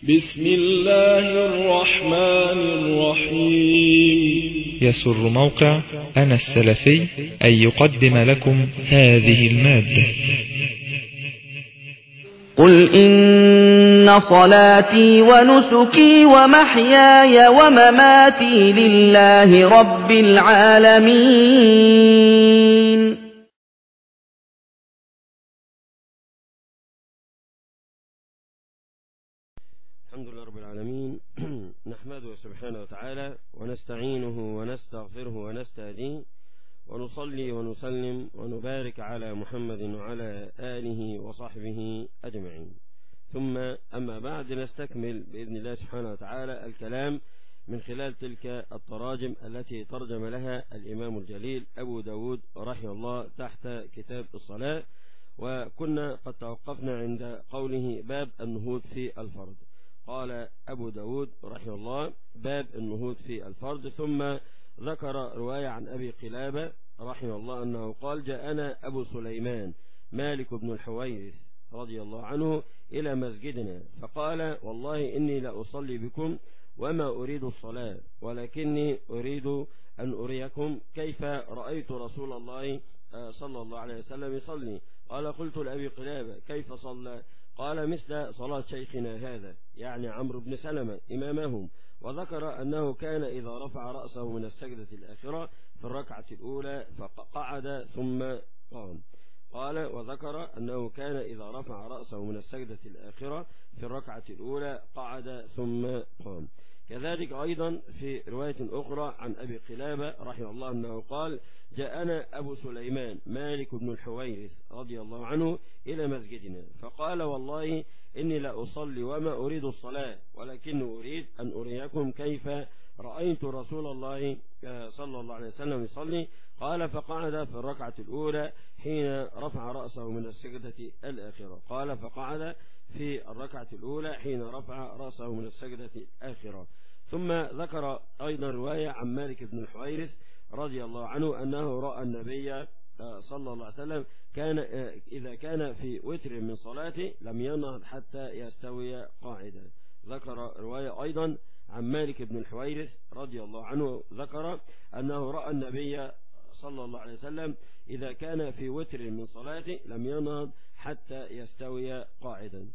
بسم الله الرحمن الرحيم يسر موقع أنا السلفي أن يقدم لكم هذه المادة قل إن صلاتي ونسكي ومحياي ومماتي لله رب العالمين الحمد لله رب العالمين نحمده سبحانه وتعالى ونستعينه ونستغفره ونستهديه ونصلي ونسلم ونبارك على محمد وعلى آله وصحبه أجمعين ثم أما بعد نستكمل بإذن الله سبحانه وتعالى الكلام من خلال تلك التراجم التي ترجم لها الإمام الجليل أبو داود رحمه الله تحت كتاب الصلاة وكنا قد توقفنا عند قوله باب النهوض في الفرض قال أبو داود رحمه الله باب النهوض في الفرض ثم ذكر رواية عن أبي قلابة رحمه الله أنه قال جاءنا أبو سليمان مالك بن الحويرث رضي الله عنه إلى مسجدنا فقال والله إني لأصلي بكم وما أريد الصلاة ولكني أريد أن أريكم كيف رأيت رسول الله صلى الله عليه وسلم يصلي قال قلت لأبي قلابة كيف صلى قال مثل صلاة شيخنا هذا يعني عمرو بن سلمة إمامهم وذكر أنه كان إذا رفع رأسه من السجدة الآخرة في الركعة الأولى فقعد ثم قام قال وذكر أنه كان إذا رفع رأسه من السجدة الآخرة في الركعة الأولى قعد ثم قام كذلك أيضا في رواية أخرى عن أبي قلابة رحمه الله أنه قال جاءنا أبو سليمان مالك بن الحويرث رضي الله عنه إلى مسجدنا فقال والله إني لا أصلي وما أريد الصلاة ولكن أريد أن أريكم كيف رأيت رسول الله صلى الله عليه وسلم يصلي قال فقعد في الركعة الأولى حين رفع رأسه من السجدة الآخرة قال فقعد في الركعة الأولى حين رفع رأسه من السجدة الآخرة ثم ذكر أيضا رواية عن مالك بن الحويرث رضي الله عنه أنه رأى النبي صلى الله عليه وسلم كان إذا كان في وتر من صلاته لم ينهض حتى يستوي قاعدا ذكر رواية أيضا عن مالك بن الحويرث رضي الله عنه ذكر أنه رأى النبي صلى الله عليه وسلم إذا كان في وتر من صلاته لم ينهض حتى يستوي قاعدا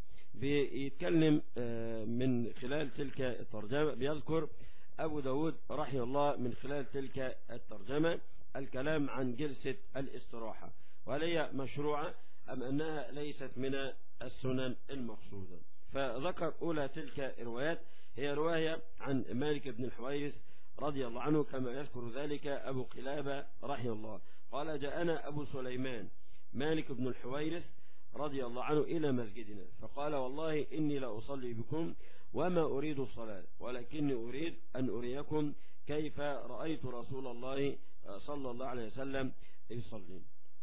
بيتكلم من خلال تلك الترجمة بيذكر أبو داود رحمه الله من خلال تلك الترجمة الكلام عن جلسة الاستراحة وهل هي مشروعة أم أنها ليست من السنن المقصودة فذكر أولى تلك الروايات هي رواية عن مالك بن الحويرث رضي الله عنه كما يذكر ذلك أبو قلابة رحمه الله قال جاءنا أبو سليمان مالك بن الحويرث رضي الله عنه إلى مسجدنا فقال والله إني لا أصلي بكم وما أريد الصلاة ولكني أريد أن أريكم كيف رأيت رسول الله صلى الله عليه وسلم يصلي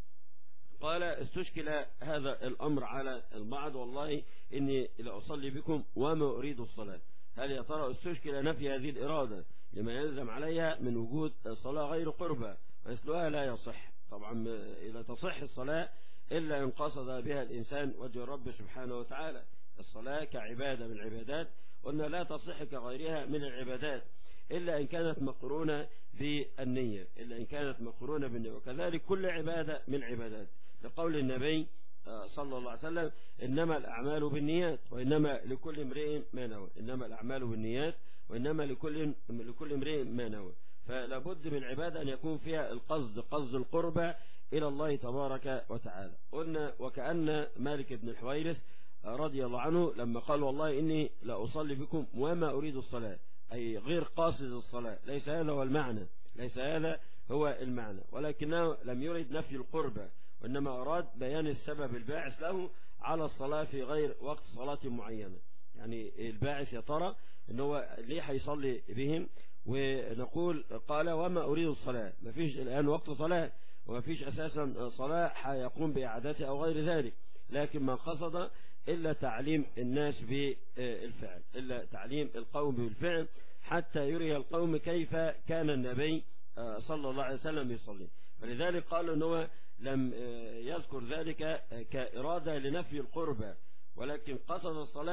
قال استشكل هذا الأمر على البعض والله إني لأصلي بكم وما أريد الصلاة هل يا ترى استشكل نفي هذه الإرادة لما يلزم عليها من وجود صلاة غير قربة مثلها لا يصح طبعا إذا تصح الصلاة إلا إن قصد بها الإنسان وجه الرب سبحانه وتعالى الصلاة كعبادة من العبادات قلنا لا تصح كغيرها من العبادات إلا إن كانت مقرونة بالنية إلا إن كانت مقرونة بالنية وكذلك كل عبادة من العبادات لقول النبي صلى الله عليه وسلم إنما الأعمال بالنيات وإنما لكل امرئ ما نوى إنما الأعمال بالنيات وإنما لكل لكل امرئ ما نوى فلا بد من العبادة أن يكون فيها القصد قصد القربة إلى الله تبارك وتعالى قلنا وكأن مالك بن الحويرث رضي الله عنه لما قال والله إني لا أصلي بكم وما أريد الصلاة أي غير قاصد الصلاة ليس هذا هو المعنى ليس هذا هو المعنى ولكنه لم يرد نفي القربة وإنما أراد بيان السبب الباعث له على الصلاة في غير وقت صلاة معينة يعني الباعث يا ترى ان هو ليه هيصلي بهم ونقول قال وما أريد الصلاة ما فيش الآن وقت صلاة وما فيش أساسا صلاة هيقوم بإعادتها أو غير ذلك لكن ما قصد إلا تعليم الناس بالفعل إلا تعليم القوم بالفعل حتى يري القوم كيف كان النبي صلى الله عليه وسلم يصلي فلذلك قالوا أنه لم يذكر ذلك كإرادة لنفي القربة ولكن قصد الصلاة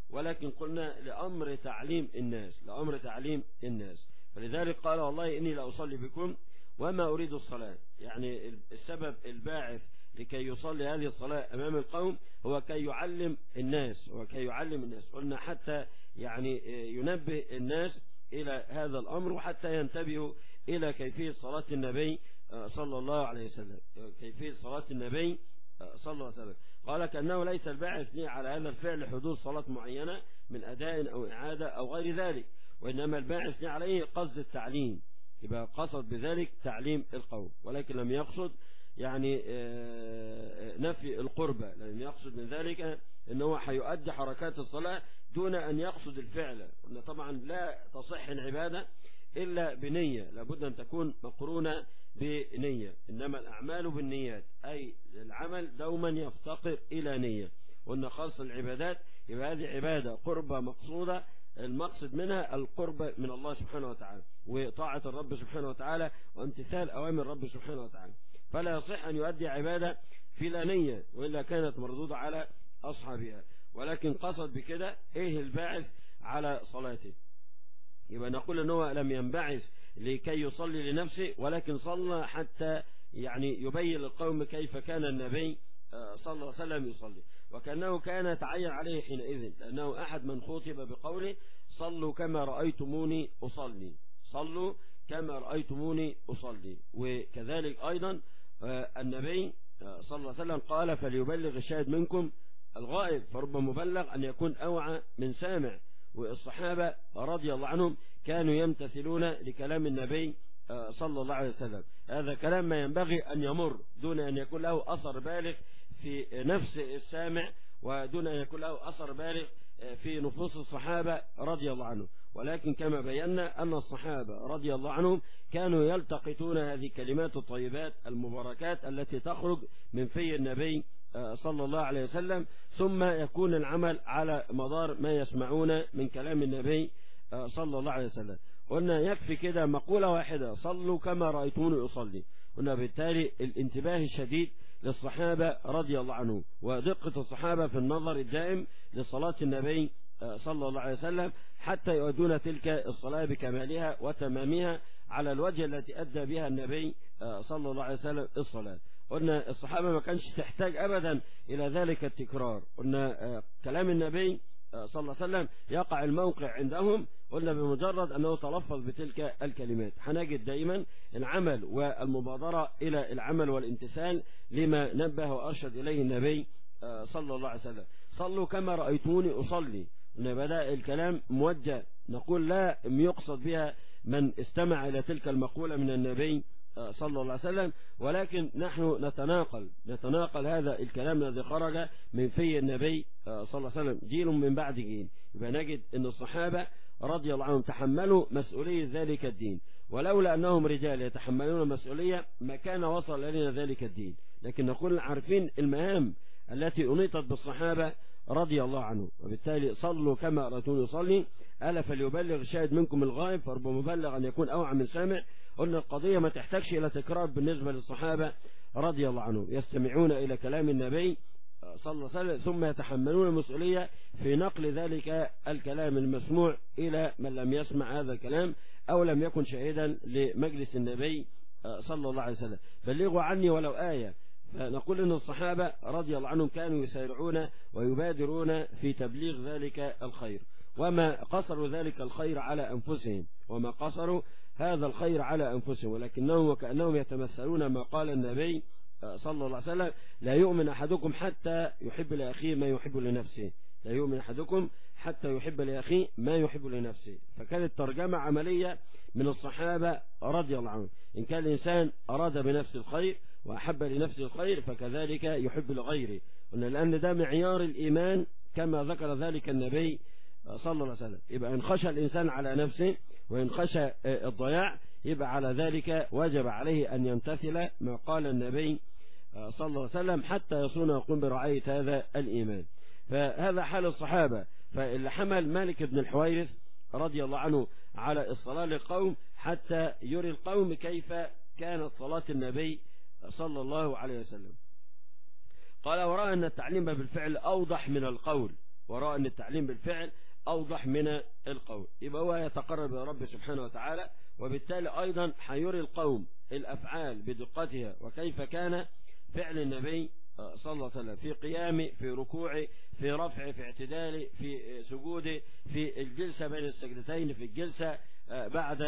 ولكن قلنا لأمر تعليم الناس لأمر تعليم الناس فلذلك قال والله إني لأصلي بكم وما أريد الصلاة يعني السبب الباعث لكي يصلي هذه الصلاة أمام القوم هو كي يعلم الناس وكي يعلم الناس قلنا حتى يعني ينبه الناس إلى هذا الأمر وحتى ينتبهوا إلى كيفية صلاة النبي صلى الله عليه وسلم كيفية صلاة النبي صلى الله عليه وسلم قال كأنه ليس الباعث لي على هذا الفعل حدوث صلاة معينة من أداء أو إعادة أو غير ذلك وإنما الباعث لي عليه قصد التعليم يبقى قصد بذلك تعليم القوم ولكن لم يقصد يعني نفي القربة لم يقصد من ذلك أنه هيؤدي حركات الصلاة دون أن يقصد الفعل أن طبعا لا تصح العبادة إلا بنية لابد أن تكون مقرونة بنية إنما الأعمال بالنيات أي العمل دوما يفتقر إلى نية وأن خاص العبادات يبقى هذه عبادة قربة مقصودة المقصد منها القرب من الله سبحانه وتعالى وطاعة الرب سبحانه وتعالى وامتثال أوامر الرب سبحانه وتعالى فلا يصح أن يؤدي عبادة في لا نية وإلا كانت مردودة على أصحابها ولكن قصد بكده إيه الباعث على صلاته يبقى نقول أنه لم ينبعث لكي يصلي لنفسه ولكن صلى حتى يعني يبين للقوم كيف كان النبي صلى الله عليه وسلم يصلي وكأنه كان يتعين عليه حينئذ لأنه أحد من خطب بقوله صلوا كما رأيتموني أصلي صلوا كما رأيتموني أصلي وكذلك أيضا النبي صلى الله عليه وسلم قال فليبلغ الشاهد منكم الغائب فرب مبلغ أن يكون أوعى من سامع والصحابة رضي الله عنهم كانوا يمتثلون لكلام النبي صلى الله عليه وسلم هذا كلام ما ينبغي أن يمر دون أن يكون له أثر بالغ في نفس السامع ودون أن يكون له أثر بالغ في نفوس الصحابة رضي الله عنهم ولكن كما بينا أن الصحابة رضي الله عنهم كانوا يلتقطون هذه الكلمات الطيبات المباركات التي تخرج من في النبي صلى الله عليه وسلم ثم يكون العمل على مدار ما يسمعون من كلام النبي صلى الله عليه وسلم قلنا يكفي كده مقولة واحدة صلوا كما رأيتوني أصلي قلنا بالتالي الانتباه الشديد للصحابة رضي الله عنهم ودقة الصحابة في النظر الدائم لصلاة النبي صلى الله عليه وسلم حتى يؤدون تلك الصلاة بكمالها وتمامها على الوجه التي أدى بها النبي صلى الله عليه وسلم الصلاة قلنا الصحابة ما كانش تحتاج أبدا إلى ذلك التكرار قلنا كلام النبي صلى الله عليه وسلم يقع الموقع عندهم قلنا بمجرد أنه تلفظ بتلك الكلمات هنجد دائما العمل والمبادرة إلى العمل والامتثال لما نبه وأرشد إليه النبي صلى الله عليه وسلم صلوا كما رأيتوني أصلي أن بدأ الكلام موجه نقول لا يقصد بها من استمع إلى تلك المقولة من النبي صلى الله عليه وسلم ولكن نحن نتناقل نتناقل هذا الكلام الذي خرج من في النبي صلى الله عليه وسلم جيل من بعد جيل يبقى نجد أن الصحابة رضي الله عنهم تحملوا مسؤولية ذلك الدين ولولا أنهم رجال يتحملون المسؤولية ما كان وصل إلينا ذلك الدين لكن نقول عارفين المهام التي أنيطت بالصحابة رضي الله عنه وبالتالي صلوا كما رأيتون يصلي ألا فليبلغ الشاهد منكم الغائب فرب مبلغ أن يكون أوعى من سامع قلنا القضية ما تحتاجش إلى تكرار بالنسبة للصحابة رضي الله عنهم يستمعون إلى كلام النبي صلى الله عليه وسلم ثم يتحملون المسؤولية في نقل ذلك الكلام المسموع إلى من لم يسمع هذا الكلام أو لم يكن شهيدا لمجلس النبي صلى الله عليه وسلم بلغوا عني ولو آية فنقول أن الصحابة رضي الله عنهم كانوا يسارعون ويبادرون في تبليغ ذلك الخير وما قصروا ذلك الخير على أنفسهم وما قصروا هذا الخير على أنفسهم ولكنهم وكأنهم يتمثلون ما قال النبي صلى الله عليه وسلم لا يؤمن أحدكم حتى يحب لأخيه ما يحب لنفسه لا يؤمن أحدكم حتى يحب لأخيه ما يحب لنفسه فكانت ترجمة عملية من الصحابة رضي الله عنهم إن كان الإنسان أراد بنفسه الخير وأحب لنفسه الخير فكذلك يحب لغيره قلنا لأن ده معيار الإيمان كما ذكر ذلك النبي صلى الله عليه وسلم يبقى إن خشى الإنسان على نفسه وإن خشى الضياع يبقى على ذلك وجب عليه أن يمتثل ما قال النبي صلى الله عليه وسلم حتى يصون ويقوم برعاية هذا الإيمان فهذا حال الصحابة فاللي حمل مالك بن الحويرث رضي الله عنه على الصلاة للقوم حتى يري القوم كيف كانت صلاة النبي صلى الله عليه وسلم قال ورأى أن التعليم بالفعل أوضح من القول وراء أن التعليم بالفعل أوضح من القول يبقى هو يتقرب إلى رب سبحانه وتعالى وبالتالي أيضا حيري القوم الأفعال بدقتها وكيف كان فعل النبي صلى الله عليه وسلم في قيامه في ركوعه في رفعه في اعتداله في سجوده في الجلسة بين السجدتين في الجلسة بعد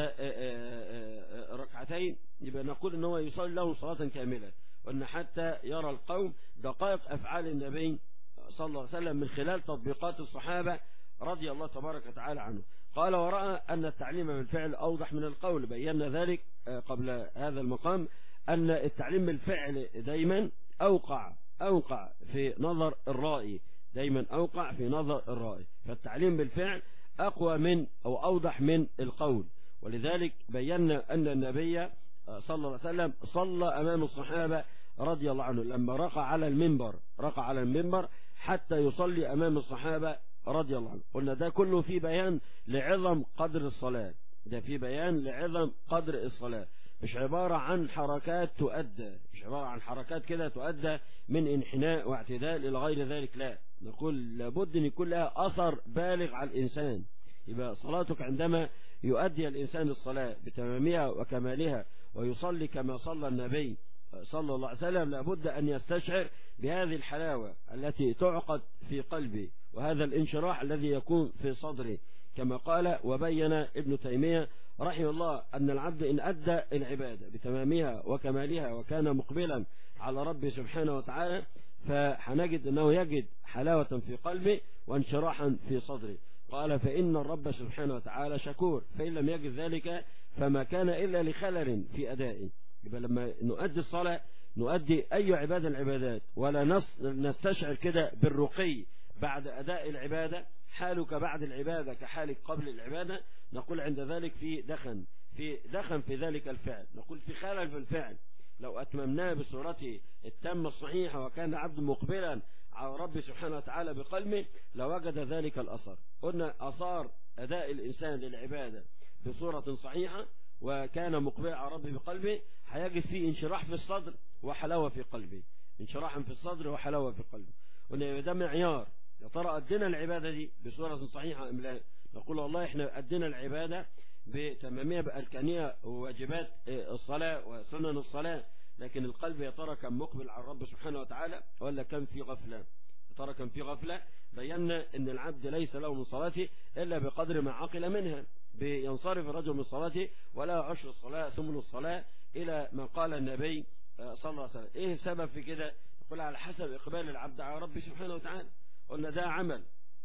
ركعتين يبقى نقول ان هو يصلي لهم صلاة كاملة وان حتى يرى القوم دقائق افعال النبي صلى الله عليه وسلم من خلال تطبيقات الصحابة رضي الله تبارك وتعالى عنه قال ورأى أن التعليم بالفعل أوضح من القول بينا ذلك قبل هذا المقام أن التعليم بالفعل دايما أوقع أوقع في نظر الرائي دايما أوقع في نظر الرائي فالتعليم بالفعل أقوى من أو أوضح من القول ولذلك بينا أن النبي صلى الله عليه وسلم صلى أمام الصحابة رضي الله عنه لما رقى على المنبر رقى على المنبر حتى يصلي أمام الصحابة رضي الله عنه قلنا ده كله في بيان لعظم قدر الصلاة ده في بيان لعظم قدر الصلاة مش عبارة عن حركات تؤدى مش عبارة عن حركات كده تؤدى من انحناء واعتدال إلى غير ذلك لا نقول لابد أن يكون لها أثر بالغ على الإنسان يبقى صلاتك عندما يؤدي الإنسان الصلاة بتمامها وكمالها ويصلي كما صلى النبي صلى الله عليه وسلم لابد أن يستشعر بهذه الحلاوة التي تعقد في قلبه وهذا الانشراح الذي يكون في صدره كما قال وبين ابن تيمية رحمه الله أن العبد إن أدى العبادة بتمامها وكمالها وكان مقبلا على ربه سبحانه وتعالى فحنجد أنه يجد حلاوة في قلبه وانشراحا في صدره قال فإن الرب سبحانه وتعالى شكور فإن لم يجد ذلك فما كان إلا لخلل في أدائه يبقى لما نؤدي الصلاة نؤدي أي عبادة العبادات ولا نستشعر كده بالرقي بعد أداء العبادة حالك بعد العبادة كحالك قبل العبادة نقول عند ذلك في دخن في دخن في ذلك الفعل نقول في خلل في الفعل لو أتممناه بصورته التامة الصحيحة وكان عبد مقبلا على رب سبحانه وتعالى بقلبه لوجد ذلك الأثر قلنا أثار أداء الإنسان للعبادة بصورة صحيحة وكان مقبلا على ربه بقلبه هيجد فيه انشراح في الصدر وحلاوة في قلبه انشراحا في الصدر وحلاوة في قلبه قلنا ده معيار يا ترى أدينا العبادة دي بصورة صحيحة أم لا نقول والله احنا أدينا العبادة بتمامية بأركانية وواجبات الصلاة وسنن الصلاة لكن القلب يا ترى كان مقبل على الرب سبحانه وتعالى ولا كان في غفلة يا ترى كان في غفلة بينا ان العبد ليس له من صلاته إلا بقدر ما عقل منها بينصرف الرجل من صلاته ولا عشر الصلاة ثمن الصلاة إلى ما قال النبي صلى الله عليه وسلم إيه السبب في كده يقول على حسب إقبال العبد على ربه سبحانه وتعالى قلنا ده عمل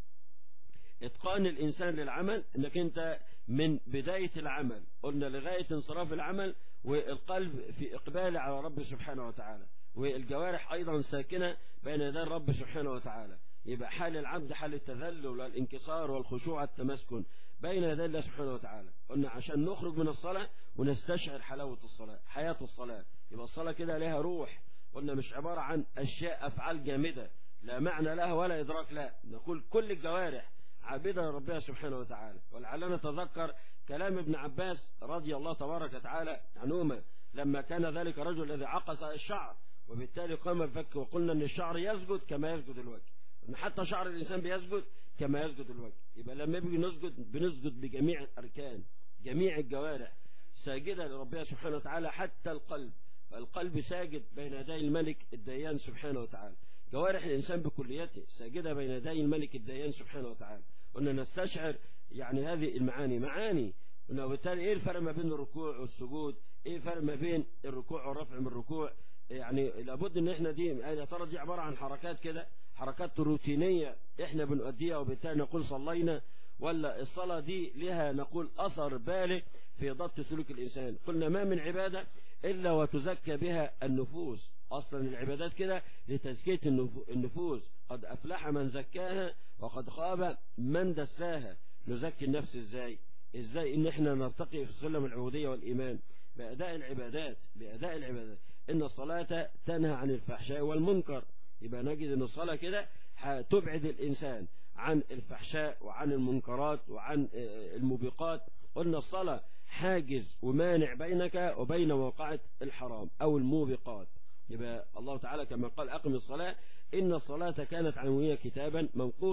اتقان الإنسان للعمل انك انت من بداية العمل قلنا لغاية انصراف العمل والقلب في إقبال على رب سبحانه وتعالى والجوارح أيضا ساكنة بين يدي الرب سبحانه وتعالى يبقى حال العبد حال التذلل والانكسار والخشوع التمسكن بين يدي الله سبحانه وتعالى قلنا عشان نخرج من الصلاة ونستشعر حلاوة الصلاة حياة الصلاة يبقى الصلاة كده لها روح قلنا مش عبارة عن أشياء أفعال جامدة لا معنى لها ولا إدراك لا نقول كل الجوارح عابدة لربها سبحانه وتعالى ولعلنا نتذكر كلام ابن عباس رضي الله تبارك وتعالى عنهما لما كان ذلك الرجل الذي عقص الشعر وبالتالي قام بفك وقلنا ان الشعر يسجد كما يسجد الوجه ان حتى شعر الانسان بيسجد كما يسجد الوجه يبقى لما بيجي نسجد بنسجد بجميع الاركان جميع الجوارح ساجدة لربها سبحانه وتعالى حتى القلب القلب ساجد بين يدي الملك الديان سبحانه وتعالى جوارح الإنسان بكليته ساجدة بين يدي الملك الديان سبحانه وتعالى قلنا نستشعر يعني هذه المعاني معاني قلنا وبالتالي ايه الفرق ما بين الركوع والسجود ايه الفرق ما بين الركوع والرفع من الركوع يعني لابد ان احنا دي يا ترى دي عبارة عن حركات كده حركات روتينية احنا بنؤديها وبالتالي نقول صلينا ولا الصلاة دي لها نقول أثر بالغ في ضبط سلوك الإنسان قلنا ما من عبادة إلا وتزكى بها النفوس أصلا العبادات كده لتزكية النفوس قد أفلح من زكاها وقد خاب من دساها نزكي النفس إزاي إزاي إن إحنا نرتقي في سلم العبودية والإيمان بأداء العبادات بأداء العبادات إن الصلاة تنهى عن الفحشاء والمنكر يبقى نجد إن الصلاة كده تبعد الإنسان عن الفحشاء وعن المنكرات وعن الموبقات قلنا الصلاة حاجز ومانع بينك وبين موقعة الحرام أو الموبقات يبقى الله تعالى كما قال أقم الصلاة إن الصلاة كانت عنوية كتابا موقوتا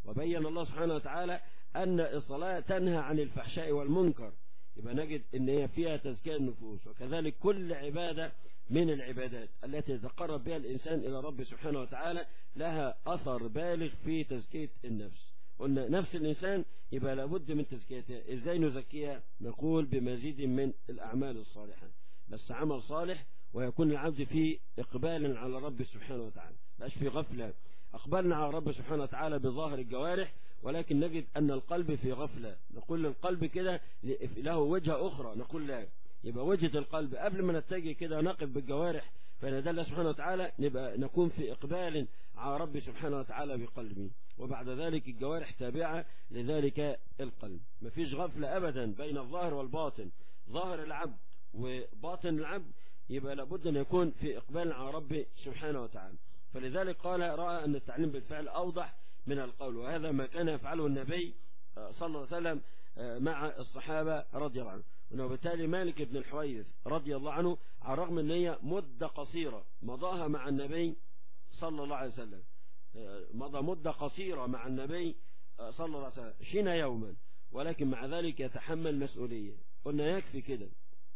وبين الله سبحانه وتعالى أن الصلاة تنهى عن الفحشاء والمنكر يبقى نجد ان هي فيها تزكية النفوس وكذلك كل عبادة من العبادات التي يتقرب بها الإنسان إلى رب سبحانه وتعالى لها أثر بالغ في تزكية النفس قلنا نفس الإنسان يبقى لابد من تزكيتها إزاي نزكيها نقول بمزيد من الأعمال الصالحة بس عمل صالح ويكون العبد فيه إقبال على رب سبحانه وتعالى بقاش في غفلة أقبلنا على رب سبحانه وتعالى بظاهر الجوارح ولكن نجد أن القلب في غفلة نقول للقلب كده له وجهة أخرى نقول لا يبقى وجهة القلب قبل ما نتجه كده نقف بالجوارح فندل الله سبحانه وتعالى نبقى نكون في إقبال على رب سبحانه وتعالى بقلبه وبعد ذلك الجوارح تابعة لذلك القلب مفيش غفلة أبدا بين الظاهر والباطن ظاهر العبد وباطن العبد يبقى لابد أن يكون في إقبال على رب سبحانه وتعالى فلذلك قال رأى أن التعليم بالفعل أوضح من القول وهذا ما كان يفعله النبي صلى الله عليه وسلم مع الصحابة رضي الله عنهم وبالتالي مالك بن الحويرث رضي الله عنه على الرغم أن هي مدة قصيرة مضاها مع النبي صلى الله عليه وسلم مضى مدة قصيرة مع النبي صلى الله عليه وسلم عشرين يوما ولكن مع ذلك يتحمل مسؤولية قلنا يكفي كده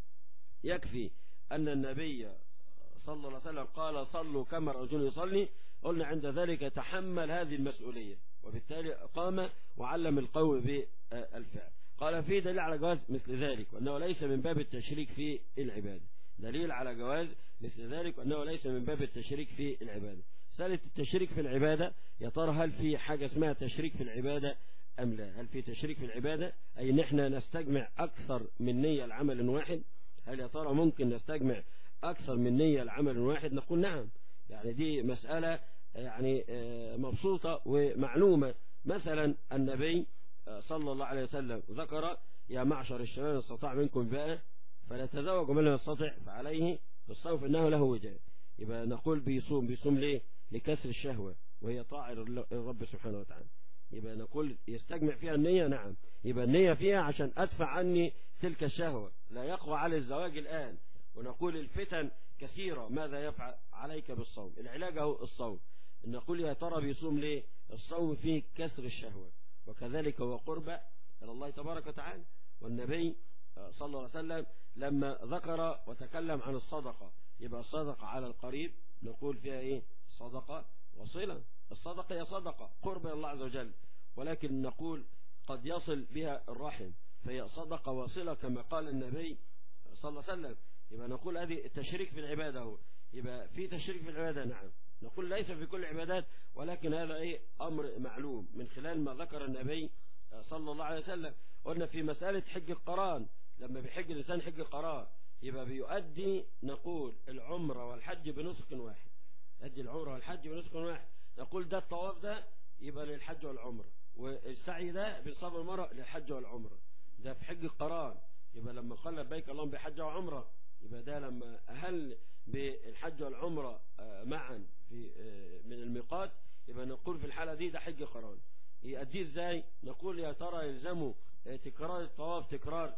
يكفي أن النبي صلى الله عليه وسلم قال صلوا كما رأيتون يصلي قلنا عند ذلك تحمل هذه المسؤولية وبالتالي قام وعلم القوم بالفعل قال في دليل على جواز مثل ذلك وأنه ليس من باب التشريك في العبادة دليل على جواز مثل ذلك وأنه ليس من باب التشريك في العبادة سألة التشريك في العبادة يا ترى هل في حاجة اسمها تشريك في العبادة أم لا هل في تشريك في العبادة أي نحن نستجمع أكثر من نية لعمل واحد هل يا ترى ممكن نستجمع أكثر من نية لعمل واحد نقول نعم يعني دي مسألة يعني مبسوطة ومعلومة مثلا النبي صلى الله عليه وسلم ذكر يا معشر الشباب استطاع منكم بقى فلا تزوج من لم يستطع فعليه بالصوم انه له وجه يبقى نقول بيصوم بيصوم ليه لكسر الشهوة وهي طاعة الرب سبحانه وتعالى يبقى نقول يستجمع فيها النية نعم يبقى النية فيها عشان أدفع عني تلك الشهوة لا يقوى على الزواج الآن ونقول الفتن كثيرة ماذا يفعل عليك بالصوم العلاج هو الصوم نقول يا ترى بيصوم ليه الصوم فيه كسر الشهوة وكذلك هو قربة إلى الله تبارك وتعالى والنبي صلى الله عليه وسلم لما ذكر وتكلم عن الصدقة يبقى الصدقة على القريب نقول فيها ايه صدقة وصلة الصدقة هي صدقة قرب إلى الله عز وجل ولكن نقول قد يصل بها الرحم فهي صدقة وصلة كما قال النبي صلى الله عليه وسلم يبقى نقول هذه التشريك في العبادة هو يبقى في تشريك في العبادة نعم نقول ليس في كل العبادات ولكن هذا ايه أمر معلوم من خلال ما ذكر النبي صلى الله عليه وسلم قلنا في مسألة حج القران لما بيحج الإنسان حج القران يبقى بيؤدي نقول العمرة والحج بنسك واحد يؤدي العمرة والحج بنسك واحد نقول ده الطواف ده يبقى للحج والعمرة والسعي ده بيصاب المرأة للحج والعمرة ده في حج القران يبقى لما قال لبيك اللهم بحج وعمرة يبقى ده لما أهل بالحج والعمرة معا في من الميقات يبقى نقول في الحالة دي ده حج قران يؤديه ازاي نقول يا ترى يلزمه تكرار الطواف تكرار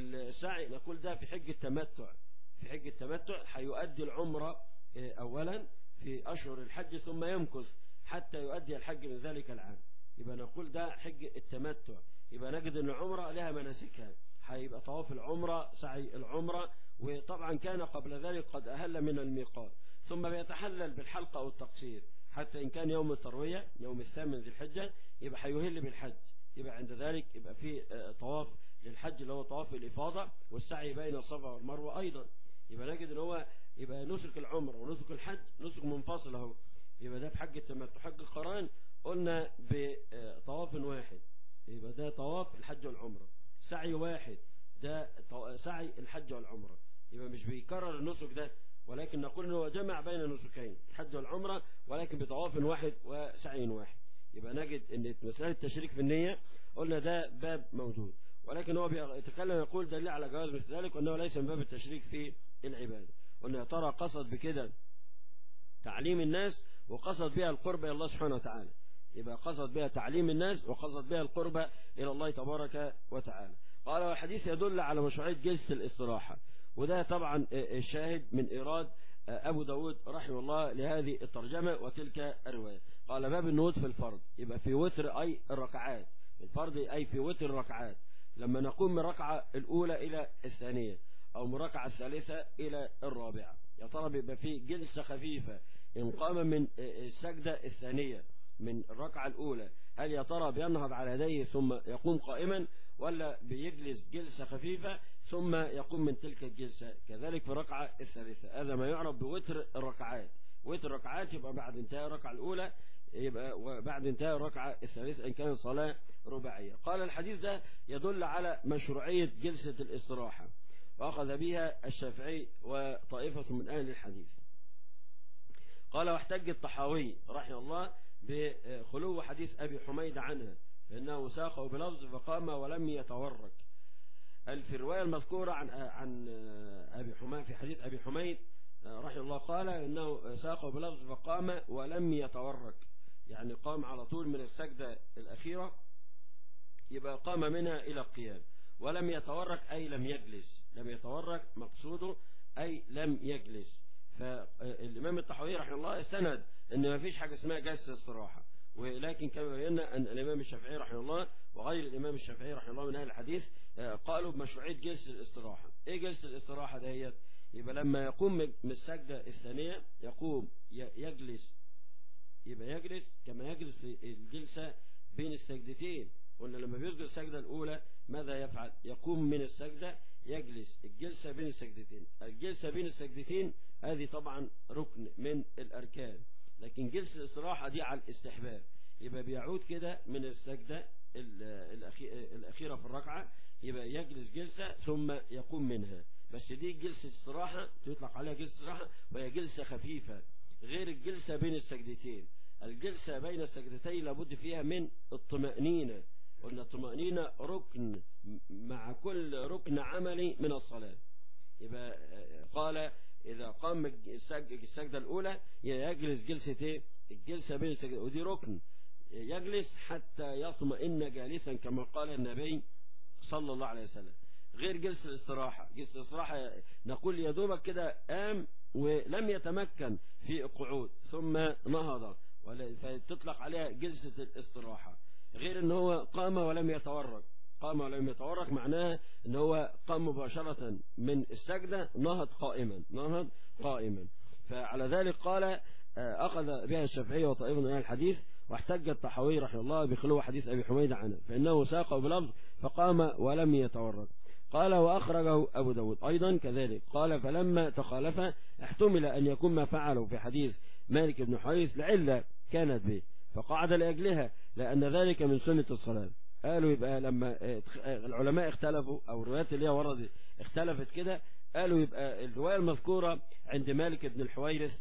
السعي نقول ده في حج التمتع في حج التمتع هيؤدي العمرة أولا في أشهر الحج ثم يمكث حتى يؤدي الحج من ذلك العام يبقى نقول ده حج التمتع يبقى نجد أن العمرة لها مناسكها هيبقى طواف العمرة سعي العمرة وطبعا كان قبل ذلك قد أهل من الميقات ثم بيتحلل بالحلقة أو التقصير حتى إن كان يوم التروية يوم الثامن ذي الحجة يبقى هيهل بالحج يبقى عند ذلك يبقى في طواف للحج اللي هو طواف الإفاضة والسعي بين الصفا والمروة أيضا يبقى نجد ان هو يبقى نسك العمرة ونسك الحج نسك منفصل اهو يبقى ده في حج التمتع حج القران قلنا بطواف واحد يبقى ده طواف الحج والعمرة سعي واحد ده سعي الحج والعمرة يبقى مش بيكرر النسك ده ولكن نقول ان هو جمع بين النسكين الحج والعمرة ولكن بطواف واحد وسعي واحد يبقى نجد ان مسألة التشريك في النية قلنا ده باب موجود ولكن هو بيتكلم يقول دليل على جواز مثل ذلك وانه ليس من باب التشريك في العبادة وانه يا ترى قصد بكده تعليم الناس وقصد بها القرب الى الله سبحانه وتعالى يبقى قصد بها تعليم الناس وقصد بها القرب الى الله تبارك وتعالى قال والحديث يدل على مشروعية جلسة الاستراحة وده طبعا الشاهد من إيراد أبو داود رحمه الله لهذه الترجمة وتلك الرواية قال باب النهوض في الفرض يبقى في وتر أي الركعات الفرض أي في وتر الركعات لما نقوم من الركعة الأولى إلى الثانية أو من الركعة الثالثة إلى الرابعة يا ترى بيبقى في جلسة خفيفة إن قام من السجدة الثانية من الركعة الأولى هل يا ترى بينهض على يديه ثم يقوم قائما ولا بيجلس جلسة خفيفة ثم يقوم من تلك الجلسة كذلك في الركعة الثالثة هذا ما يعرف بوتر الركعات وتر الركعات يبقى بعد انتهاء الركعة الأولى يبقى وبعد انتهاء الركعة الثالثة إن كانت صلاة رباعية قال الحديث ده يدل على مشروعية جلسة الاستراحة وأخذ بها الشافعي وطائفة من أهل الحديث قال واحتج الطحاوي رحمه الله بخلو حديث أبي حميد عنها فإنه ساقه بلفظ فقام ولم يتورك في الرواية المذكورة عن عن أبي حميد في حديث أبي حميد رحمه الله قال إنه ساقه بلفظ فقام ولم يتورك يعني قام على طول من السجدة الأخيرة يبقى قام منها إلى القيام ولم يتورك أي لم يجلس لم يتورك مقصوده أي لم يجلس فالإمام الطحاوي رحمه الله استند أن ما فيش حاجة اسمها جلسة استراحة ولكن كما بينا أن الإمام الشافعي رحمه الله وغير الإمام الشافعي رحمه الله من أهل الحديث قالوا بمشروعية جلسة الاستراحة إيه جلسة الاستراحة دهيت يبقى لما يقوم من السجدة الثانية يقوم يجلس يبقى يجلس كما يجلس في الجلسة بين السجدتين قلنا لما بيسجد السجدة الأولى ماذا يفعل يقوم من السجدة يجلس الجلسة بين السجدتين الجلسة بين السجدتين هذه طبعا ركن من الأركان لكن جلسة الاستراحة دي على الاستحباب يبقى بيعود كده من السجدة الأخيرة في الركعة يبقى يجلس جلسة ثم يقوم منها بس دي جلسة استراحة تطلق عليها جلسة استراحة وهي جلسة خفيفة غير الجلسة بين السجدتين الجلسة بين السجدتين لابد فيها من الطمأنينة قلنا الطمأنينة ركن مع كل ركن عملي من الصلاة يبقى قال إذا قام السجدة الأولى يجلس جلسة إيه؟ الجلسة بين السجدة ودي ركن يجلس حتى يطمئن جالسا كما قال النبي صلى الله عليه وسلم غير جلسة الاستراحة جلسة الاستراحة نقول يا دوبك كده قام ولم يتمكن في القعود ثم نهض فتطلق عليها جلسة الاستراحة غير ان هو قام ولم يتورك قام ولم يتورك معناه ان هو قام مباشرة من السجدة نهض قائما نهض قائما فعلى ذلك قال أخذ بها الشافعي وطائفة من الحديث واحتج الطحاوي رحمه الله بخلو حديث أبي حميد عنه فإنه ساقه بلفظ فقام ولم يتورك قال وأخرجه أبو داود أيضا كذلك قال فلما تخالف احتمل أن يكون ما فعله في حديث مالك بن حويس لعلة كانت به فقعد لأجلها لأن ذلك من سنة الصلاة قالوا يبقى لما العلماء اختلفوا أو الروايات اللي هي وردت اختلفت كده قالوا يبقى الرواية المذكورة عند مالك بن الحويرث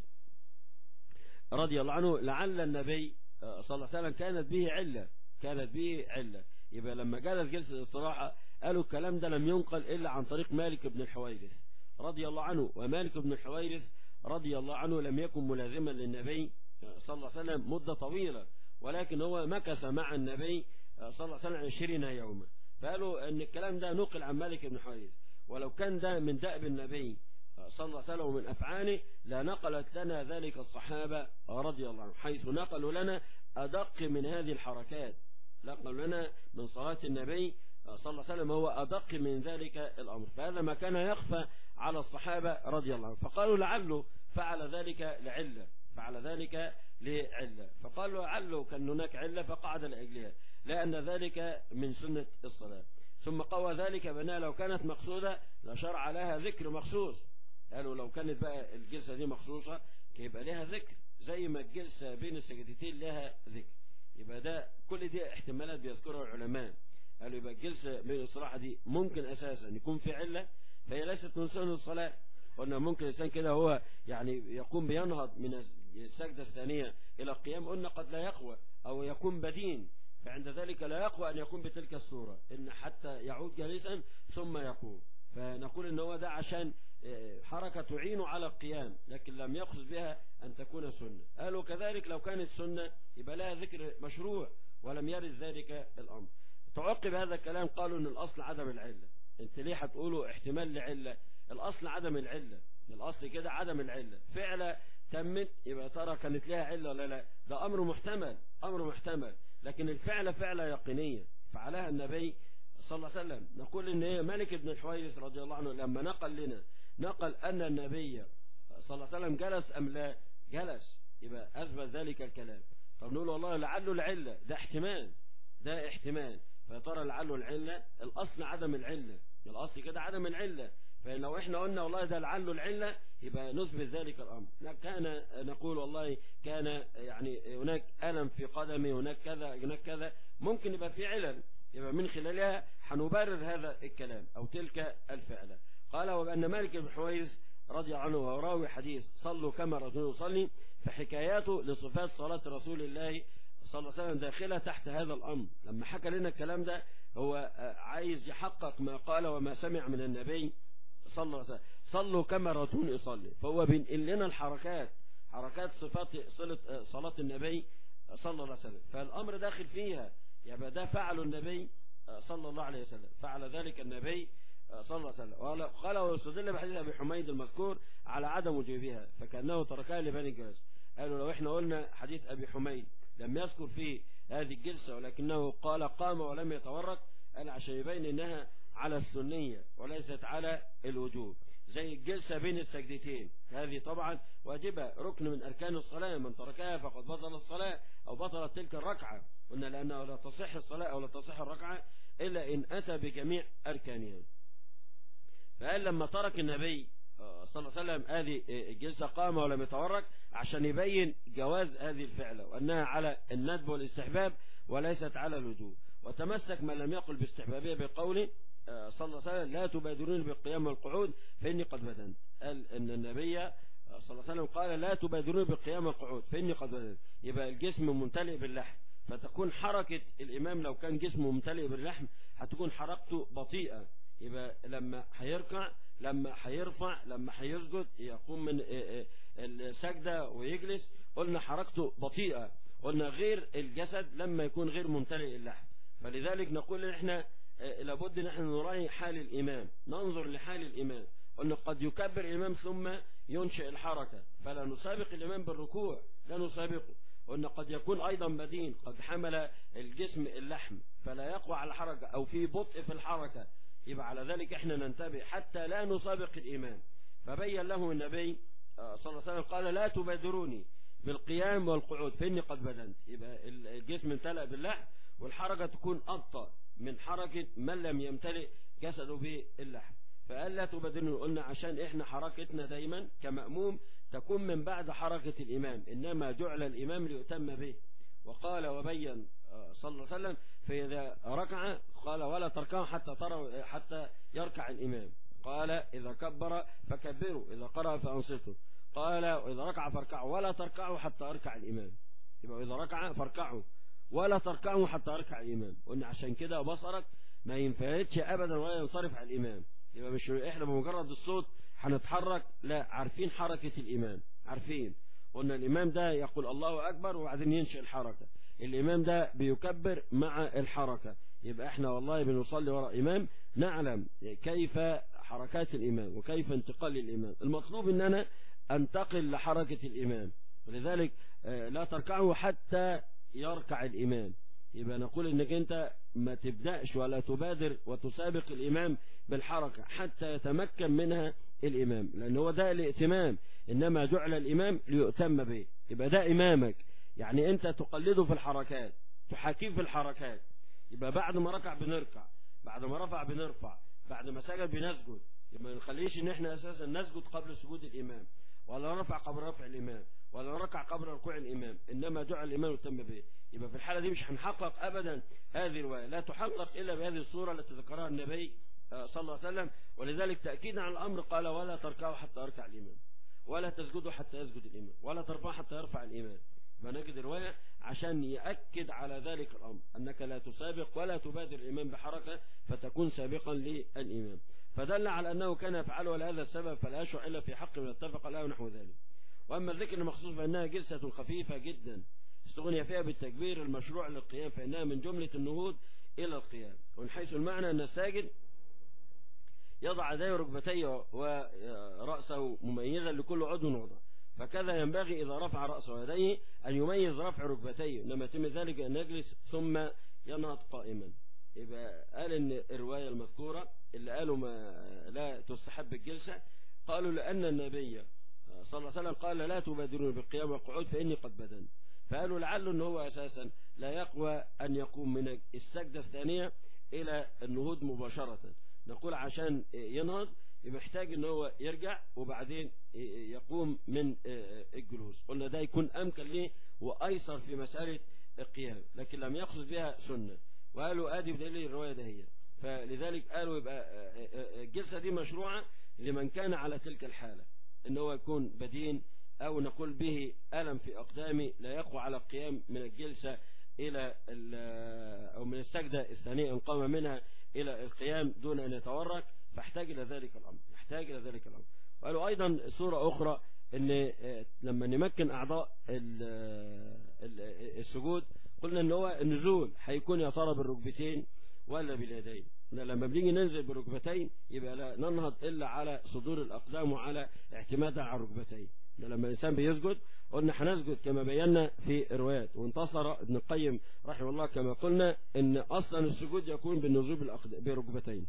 رضي الله عنه لعل النبي صلى الله عليه وسلم كانت به علة كانت به علة يبقى لما جلس جلسة الاستراحة قالوا الكلام ده لم ينقل إلا عن طريق مالك بن الحويرث رضي الله عنه ومالك بن الحويرث رضي الله عنه لم يكن ملازما للنبي صلى الله عليه وسلم مدة طويلة ولكن هو مكث مع النبي صلى الله عليه وسلم عشرين يوما فقالوا أن الكلام ده نقل عن مالك بن حويرث ولو كان ده من دأب النبي صلى الله عليه وسلم ومن أفعاله لنقلت لنا ذلك الصحابة رضي الله عنهم حيث نقلوا لنا أدق من هذه الحركات نقلوا لنا من صلاة النبي صلى الله عليه وسلم هو أدق من ذلك الأمر فهذا ما كان يخفى على الصحابة رضي الله عنهم فقالوا لعله فعل ذلك لعلة فعل ذلك لعلة فقالوا لعله كان هناك علة فقعد لأجلها لأن ذلك من سنة الصلاة ثم قوى ذلك بأنها لو كانت مقصودة لشرع لها ذكر مخصوص قالوا لو كانت بقى الجلسة دي مخصوصة يبقى لها ذكر زي ما الجلسة بين السجدتين لها ذكر يبقى ده كل دي احتمالات بيذكرها العلماء قالوا يبقى الجلسة بين الصراحة دي ممكن أساسا يكون في علة فهي ليست من سنن الصلاة قلنا ممكن الإنسان كده هو يعني يقوم بينهض من السجدة الثانية إلى القيام قلنا قد لا يقوى أو يكون بدين فعند ذلك لا يقوى أن يكون بتلك الصورة إن حتى يعود جالسا ثم يقوم فنقول إن هو ده عشان حركة تعين على القيام لكن لم يقصد بها أن تكون سنة قالوا كذلك لو كانت سنة يبقى لها ذكر مشروع ولم يرد ذلك الأمر تعقب هذا الكلام قالوا أن الأصل عدم العلة انت ليه هتقولوا احتمال لعلة الأصل عدم العلة الأصل كده عدم العلة فعل تمت يبقى ترى كانت لها علة ولا لا ده أمر محتمل أمر محتمل لكن الفعل فعلة يقينية فعلها النبي صلى الله عليه وسلم نقول ان هي مالك بن الحويرث رضي الله عنه لما نقل لنا نقل ان النبي صلى الله عليه وسلم جلس ام لا جلس يبقى اثبت ذلك الكلام طب نقول والله لعله العله ده احتمال ده احتمال فيا ترى لعله العله الاصل عدم العله الاصل كده عدم العله فلو احنا قلنا والله ده لعله العله يبقى نثبت ذلك الامر كان نقول والله كان يعني هناك الم في قدمي هناك كذا هناك كذا ممكن يبقى في علل يبقى من خلالها هنبرر هذا الكلام أو تلك الفعلة قال وبأن مالك بن حويرث رضي عنه وراوي حديث صلوا كما رسول يصلي فحكاياته لصفات صلاة رسول الله صلى الله عليه وسلم داخلة تحت هذا الأمر لما حكى لنا الكلام ده هو عايز يحقق ما قال وما سمع من النبي صلى الله عليه وسلم صلوا كما رسول يصلي فهو بينقل لنا الحركات حركات صفات صلة صلاة النبي صلى الله عليه وسلم فالأمر داخل فيها يبقى ده فعل النبي صلى الله عليه وسلم فعل ذلك النبي صلى الله عليه وسلم قال ويستدل بحديث أبي حميد المذكور على عدم وجوبها فكأنه تركها لبني الجواز قالوا لو احنا قلنا حديث أبي حميد لم يذكر فيه هذه الجلسة ولكنه قال قام ولم يتورك قال عشان يبين انها على السنية وليست على الوجوب زي الجلسة بين السجدتين هذه طبعا واجبة ركن من أركان الصلاة من تركها فقد بطل الصلاة أو بطلت تلك الركعة قلنا لأنه لا تصح الصلاة أو لا تصح الركعة إلا إن أتى بجميع أركانها فقال لما ترك النبي صلى الله عليه وسلم هذه الجلسة قام ولم يتورك عشان يبين جواز هذه الفعلة وأنها على الندب والاستحباب وليست على الوجوب وتمسك من لم يقل باستحبابية بقوله صلى الله عليه وسلم لا تبادرون بالقيام والقعود فإني قد بدنت قال أن النبي صلى الله عليه وسلم قال لا تبادرون بالقيام والقعود فإني قد بدنت يبقى الجسم ممتلئ باللحم فتكون حركة الإمام لو كان جسمه ممتلئ باللحم هتكون حركته بطيئة يبقى لما هيركع لما هيرفع لما هيسجد يقوم من السجدة ويجلس قلنا حركته بطيئة قلنا غير الجسد لما يكون غير ممتلئ اللحم فلذلك نقول ان احنا لابد ان احنا نراعي حال الامام ننظر لحال الامام قلنا قد يكبر الامام ثم ينشئ الحركة فلا نسابق الامام بالركوع لا نسابقه قلنا قد يكون ايضا بدين قد حمل الجسم اللحم فلا يقوى على الحركة او في بطء في الحركة يبقى على ذلك احنا ننتبه حتى لا نسابق الامام فبين له النبي صلى الله عليه وسلم قال لا تبادروني بالقيام والقعود فإني قد بدنت يبقى الجسم امتلأ باللحم والحركة تكون أبطأ من حركة من لم يمتلئ جسده باللحم فقال لا تبادروني قلنا عشان احنا حركتنا دايما كمأموم تكون من بعد حركة الإمام إنما جعل الإمام ليؤتم به وقال وبين صلى الله عليه وسلم فإذا ركع قال ولا تركعوا حتى تروا حتى يركع الإمام قال إذا كبر فكبروا إذا قرأ فأنصتوا قال وإذا ركع فاركعوا ولا تركعوا حتى يركع الإمام يبقى إذا ركع فاركعوا ولا تركعوا حتى يركع الإمام قلنا عشان كده بصرك ما ينفردش أبدا ولا ينصرف على الإمام يبقى مش إحنا بمجرد الصوت هنتحرك لا عارفين حركة الإمام عارفين قلنا الإمام ده يقول الله أكبر وبعدين ينشئ الحركة الإمام ده بيكبر مع الحركة يبقى احنا والله بنصلي وراء إمام نعلم كيف حركات الإمام وكيف انتقال الإمام المطلوب ان أنا أنتقل لحركة الإمام ولذلك لا تركعه حتى يركع الإمام يبقى نقول انك انت ما تبدأش ولا تبادر وتسابق الإمام بالحركة حتى يتمكن منها الإمام لأن هو ده الائتمام إنما جعل الإمام ليؤتم به يبقى ده إمامك يعني أنت تقلده في الحركات تحاكيه في الحركات يبقى بعد ما ركع بنركع بعد ما رفع بنرفع بعد ما سجد بنسجد يبقى ما نخليش ان احنا اساسا نسجد قبل سجود الامام ولا رفع قبل رفع الامام ولا ركع قبل ركوع الامام انما جعل الامام يتم به يبقى في الحاله دي مش هنحقق ابدا هذه الروايه لا تحقق الا بهذه الصوره التي ذكرها النبي صلى الله عليه وسلم ولذلك تاكيدا على الامر قال ولا تركعوا حتى يركع الامام ولا تسجدوا حتى يسجد الامام ولا ترفعوا حتى يرفع الامام فنجد رواية عشان يأكد على ذلك الأمر أنك لا تسابق ولا تبادر الإمام بحركة فتكون سابقا للإمام فدل على أنه كان يفعله لهذا السبب فلا يشرع إلا في حق من اتفق له نحو ذلك وأما الذكر المخصوص فإنها جلسة خفيفة جدا استغني فيها بالتكبير المشروع للقيام فإنها من جملة النهوض إلى القيام ومن حيث المعنى أن الساجد يضع يديه ركبتيه ورأسه مميزا لكل عضو وضع فكذا ينبغي إذا رفع رأسه ويديه أن يميز رفع ركبتيه إنما يتم ذلك أن يجلس ثم ينهض قائما يبقى قال إن الرواية المذكورة اللي قالوا ما لا تستحب الجلسة قالوا لأن النبي صلى الله عليه وسلم قال لا تبادرون بالقيام والقعود فإني قد بدن فقالوا لعله أنه هو أساسا لا يقوى أن يقوم من السجدة الثانية إلى النهوض مباشرة نقول عشان ينهض محتاج ان هو يرجع وبعدين يقوم من الجلوس قلنا ده يكون امكن ليه وايسر في مسألة القيام لكن لم يقصد بها سنة وقالوا ادي بدليل الرواية ده هي فلذلك قالوا يبقى الجلسة دي مشروعة لمن كان على تلك الحالة ان هو يكون بدين او نقول به ألم في أقدامه لا يقوى على القيام من الجلسة إلى أو من السجدة الثانية إن قام منها إلى القيام دون أن يتورك فاحتاج إلى ذلك الأمر يحتاج إلى ذلك الأمر وقالوا أيضا صورة أخرى أن لما نمكن أعضاء السجود قلنا أن هو النزول هيكون يا ترى بالركبتين ولا باليدين لما بنيجي ننزل بالركبتين يبقى لا ننهض إلا على صدور الأقدام وعلى اعتمادها على الركبتين لما الإنسان بيسجد قلنا هنسجد كما بينا في الروايات وانتصر ابن القيم رحمه الله كما قلنا ان اصلا السجود يكون بالنزول بركبتين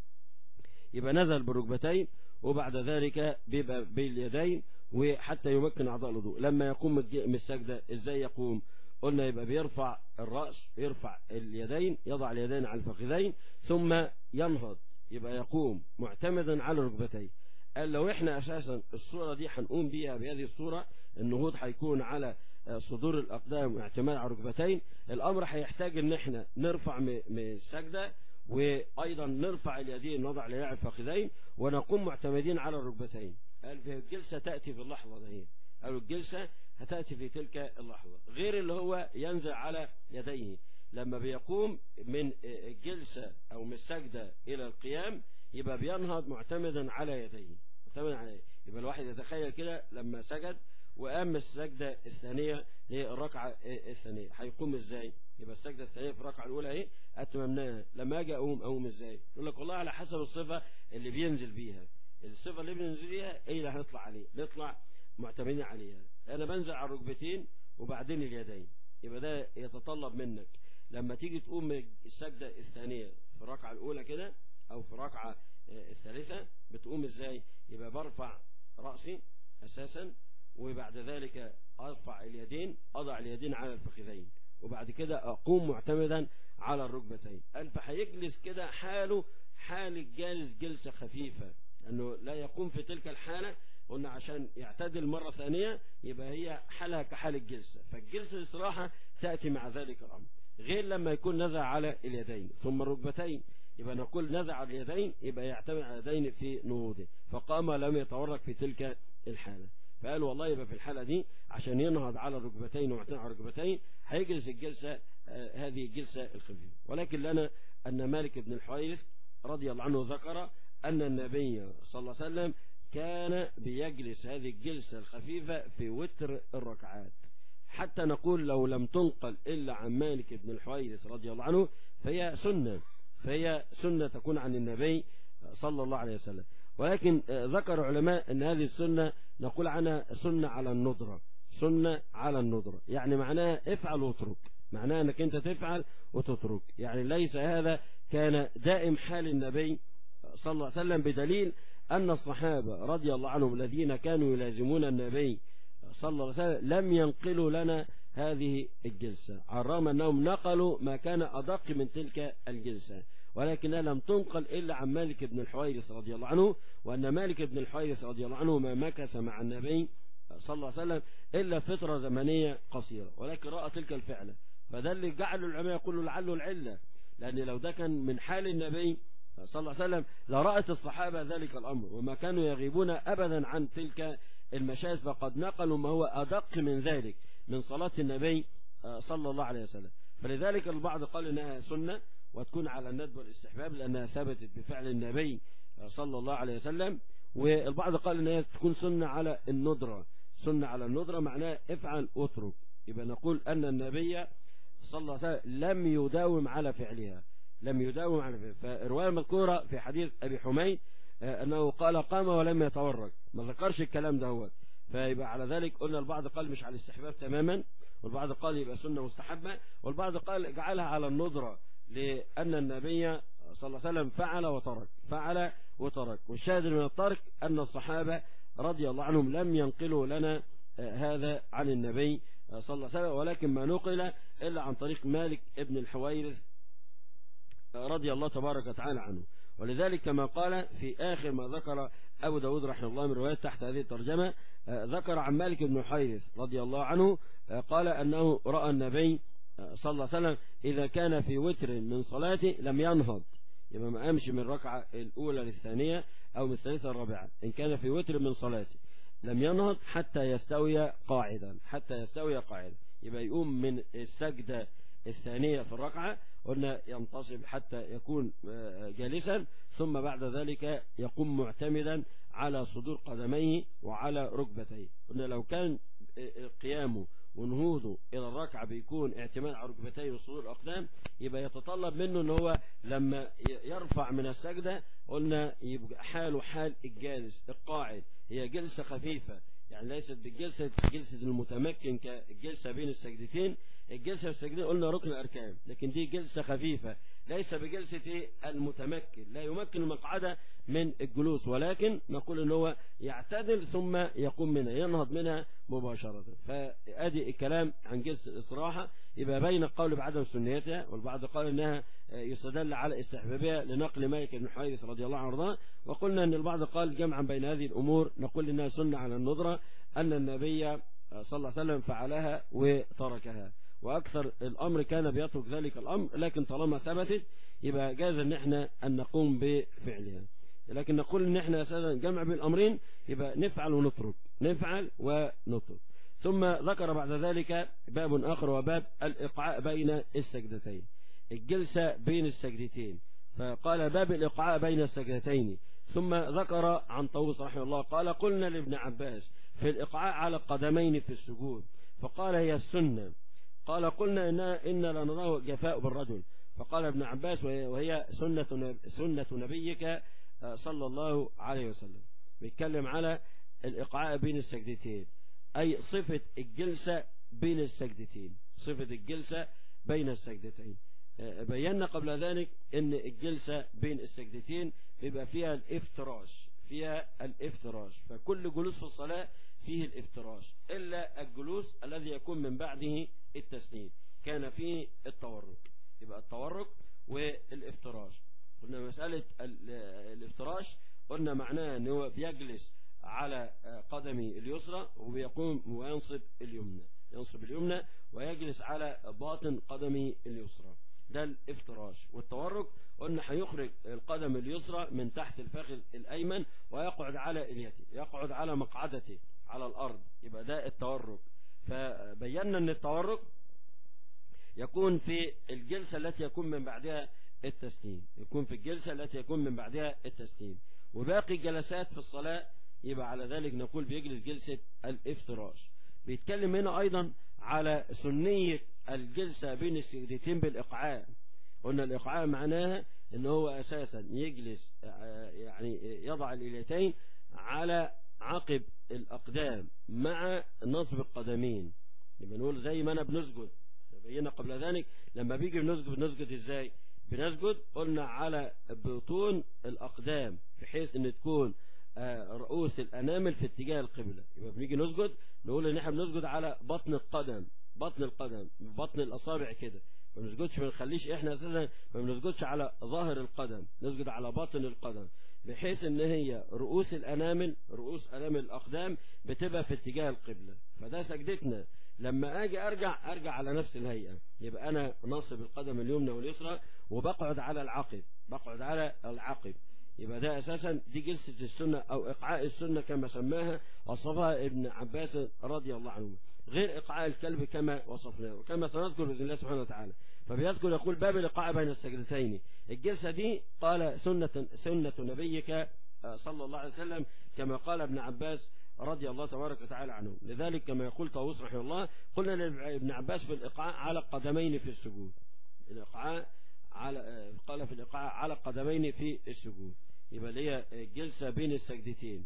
يبقى نزل بركبتين وبعد ذلك بيبقى باليدين وحتى يمكن اعضاء الوضوء لما يقوم من السجده ازاي يقوم قلنا يبقى بيرفع الراس يرفع اليدين يضع اليدين على الفخذين ثم ينهض يبقى يقوم معتمدا على ركبتيه قال لو احنا اساسا الصورة دي هنقوم بيها بهذه الصورة النهوض هيكون على صدور الاقدام واعتماد على ركبتين الامر هيحتاج ان احنا نرفع من السجدة وايضا نرفع اليدين نضع اليدين على الفخذين ونقوم معتمدين على الركبتين قال في الجلسة تأتي في اللحظة دي قالوا الجلسة هتأتي في تلك اللحظة غير اللي هو ينزل على يديه لما بيقوم من الجلسة او من السجدة الى القيام يبقى بينهض معتمدا على يديه معتمدا على يديه يبقى الواحد يتخيل كده لما سجد وقام السجدة الثانية هي الركعة الثانية هيقوم ازاي يبقى السجدة الثانية في الركعة الأولى اهي أتممناها لما أجي أقوم أقوم ازاي يقول لك والله على حسب الصفة اللي بينزل بيها الصفة اللي بننزل بيها ايه اللي هنطلع عليه نطلع معتمدين عليها أنا بنزل على الركبتين وبعدين اليدين يبقى ده يتطلب منك لما تيجي تقوم السجدة الثانية في الركعة الأولى كده أو في الركعة الثالثة بتقوم ازاي يبقى برفع رأسي أساسا وبعد ذلك أرفع اليدين أضع اليدين على الفخذين وبعد كده أقوم معتمدا على الركبتين قال فهيجلس كده حاله حال الجالس جلسة خفيفة أنه لا يقوم في تلك الحالة قلنا عشان يعتدل مرة ثانية يبقى هي حالها كحال الجلسة فالجلسة الصراحة تأتي مع ذلك الأمر غير لما يكون نزع على اليدين ثم الركبتين يبقى نقول نزع اليدين يبقى يعتمد على اليدين في نهوضه فقام لم يتورك في تلك الحالة فقال والله يبقى في الحالة دي عشان ينهض على الركبتين ومعتمد على الركبتين هيجلس الجلسة آه هذه الجلسة الخفيفة ولكن لنا أن مالك بن الحويرث رضي الله عنه ذكر أن النبي صلى الله عليه وسلم كان بيجلس هذه الجلسة الخفيفة في وتر الركعات حتى نقول لو لم تنقل إلا عن مالك بن الحويرث رضي الله عنه فهي سنة فهي سنة تكون عن النبي صلى الله عليه وسلم ولكن ذكر علماء أن هذه السنة نقول عنها سنة على الندرة سنة على الندرة يعني معناها افعل واترك معناها أنك أنت تفعل وتترك يعني ليس هذا كان دائم حال النبي صلى الله عليه وسلم بدليل أن الصحابة رضي الله عنهم الذين كانوا يلازمون النبي صلى الله عليه وسلم لم ينقلوا لنا هذه الجلسة على الرغم أنهم نقلوا ما كان أدق من تلك الجلسة ولكنها لم تنقل إلا عن مالك بن الحويرث رضي الله عنه وأن مالك بن الحويرث رضي الله عنه ما مكث مع النبي صلى الله عليه وسلم إلا فترة زمنية قصيرة ولكن رأى تلك الفعلة فده اللي جعل العلماء يقولوا لعله العلة لأن لو ده كان من حال النبي صلى الله عليه وسلم لرأت الصحابة ذلك الأمر وما كانوا يغيبون أبدا عن تلك المشاهد فقد نقلوا ما هو أدق من ذلك من صلاة النبي صلى الله عليه وسلم فلذلك البعض قال إنها سنة وتكون على الندب والاستحباب لأنها ثبتت بفعل النبي صلى الله عليه وسلم والبعض قال إنها تكون سنة على الندرة سنة على الندرة معناها افعل اترك يبقى نقول أن النبي صلى الله عليه وسلم لم يداوم على فعلها لم يداوم على فعلها فالرواية المذكورة في حديث أبي حميد أنه قال قام ولم يتورك ما ذكرش الكلام ده هو فيبقى على ذلك قلنا البعض قال مش على الاستحباب تماما والبعض قال يبقى سنة مستحبة والبعض قال اجعلها على الندرة لأن النبي صلى الله عليه وسلم فعل وترك فعل وترك والشاهد من الترك أن الصحابة رضي الله عنهم لم ينقلوا لنا هذا عن النبي صلى الله عليه وسلم ولكن ما نقل إلا عن طريق مالك ابن الحويرث رضي الله تبارك وتعالى عنه ولذلك كما قال في آخر ما ذكر أبو داود رحمه الله من رواية تحت هذه الترجمة ذكر عن مالك بن حيرث رضي الله عنه قال أنه رأى النبي صلى الله عليه وسلم إذا كان في وتر من صلاته لم ينهض يبقى ما قامش من الركعة الأولى للثانية أو من الثالثة الرابعة إن كان في وتر من صلاته لم ينهض حتى يستوي قاعدا حتى يستوي قاعدا يبقى يقوم من السجدة الثانية في الركعة قلنا ينتصب حتى يكون جالسا ثم بعد ذلك يقوم معتمدا على صدور قدميه وعلى ركبتيه قلنا لو كان قيامه ونهوضه إلى الركعة بيكون اعتماد على ركبتيه وصدور الأقدام يبقى يتطلب منه ان هو لما يرفع من السجدة قلنا يبقى حاله حال الجالس القاعد هي جلسة خفيفة يعني ليست بالجلسة جلسة المتمكن كجلسة بين السجدتين الجلسة السجدين قلنا ركن الأركان لكن دي جلسة خفيفة ليس بجلسة المتمكن لا يمكن المقعدة من الجلوس ولكن نقول ان هو يعتدل ثم يقوم منها ينهض منها مباشرة فأدي الكلام عن جلسة الإصراحة يبقى بين القول بعدم سنيتها والبعض قال انها يستدل على استحبابها لنقل مالك بن حويرث رضي الله عنه وقلنا ان البعض قال جمعا بين هذه الأمور نقول انها سنة على الندرة أن النبي صلى الله عليه وسلم فعلها وتركها وأكثر الأمر كان بيترك ذلك الأمر لكن طالما ثبتت يبقى جاز ان احنا أن نقوم بفعلها لكن نقول ان احنا اساسا جمع بين الأمرين يبقى نفعل ونترك نفعل ونترك ثم ذكر بعد ذلك باب آخر وباب الإقعاء بين السجدتين الجلسة بين السجدتين فقال باب الإقعاء بين السجدتين ثم ذكر عن طوس رحمه الله قال قلنا لابن عباس في الإقعاء على القدمين في السجود فقال هي السنة قال قلنا إننا إن لنراه جفاء بالرجل فقال ابن عباس وهي سنة, سنة نبيك صلى الله عليه وسلم بيتكلم على الإقعاء بين السجدتين أي صفة الجلسة بين السجدتين صفة الجلسة بين السجدتين بينا قبل ذلك ان الجلسة بين السجدتين بيبقى فيها الافتراش فيها الافتراش فكل جلوس في الصلاة فيه الافتراش إلا الجلوس الذي يكون من بعده التسنيد كان فيه التورك يبقى التورك والافتراش قلنا مسألة الافتراش قلنا معناها ان هو بيجلس على قدمه اليسرى وبيقوم وينصب اليمنى ينصب اليمنى ويجلس على باطن قدمه اليسرى ده الافتراش والتورك قلنا هيخرج القدم اليسرى من تحت الفخذ الأيمن ويقعد على اليته يقعد على مقعدته على الأرض يبقى ده التورك فبينا ان التورك يكون في الجلسة التي يكون من بعدها التسليم يكون في الجلسة التي يكون من بعدها التسليم وباقي جلسات في الصلاة يبقى على ذلك نقول بيجلس جلسة الافتراش بيتكلم هنا أيضا على سنية الجلسة بين السجدتين بالإقعاء قلنا الإقعاء معناها ان هو أساسا يجلس يعني يضع الإليتين على عقب الأقدام مع نصب القدمين يبقى نقول زي ما أنا بنسجد بينا قبل ذلك لما بيجي بنسجد بنسجد ازاي بنسجد قلنا على بطون الأقدام بحيث ان تكون رؤوس الأنامل في اتجاه القبلة يبقى بنيجي نسجد نقول ان احنا بنسجد على بطن القدم بطن القدم بطن الأصابع كده ما بنسجدش ما نخليش احنا اساسا ما بنسجدش على ظاهر القدم نسجد على باطن القدم بحيث ان هي رؤوس الانامل رؤوس انامل الاقدام بتبقى في اتجاه القبلة فده سجدتنا لما اجي ارجع ارجع على نفس الهيئة يبقى انا نصب القدم اليمنى واليسرى وبقعد على العقب بقعد على العقب يبقى ده اساسا دي جلسة السنة او اقعاء السنة كما سماها وصفها ابن عباس رضي الله عنه غير اقعاء الكلب كما وصفناه وكما سنذكر باذن الله سبحانه وتعالى فبيذكر يقول باب الاقعاء بين السجدتين الجلسة دي قال سنة سنة نبيك صلى الله عليه وسلم كما قال ابن عباس رضي الله تبارك وتعالى عنه لذلك كما يقول طاووس رحمه الله قلنا لابن عباس في الإقعاء على القدمين في السجود الإقعاء على قال في الإقعاء على القدمين في السجود يبقى هي جلسة بين السجدتين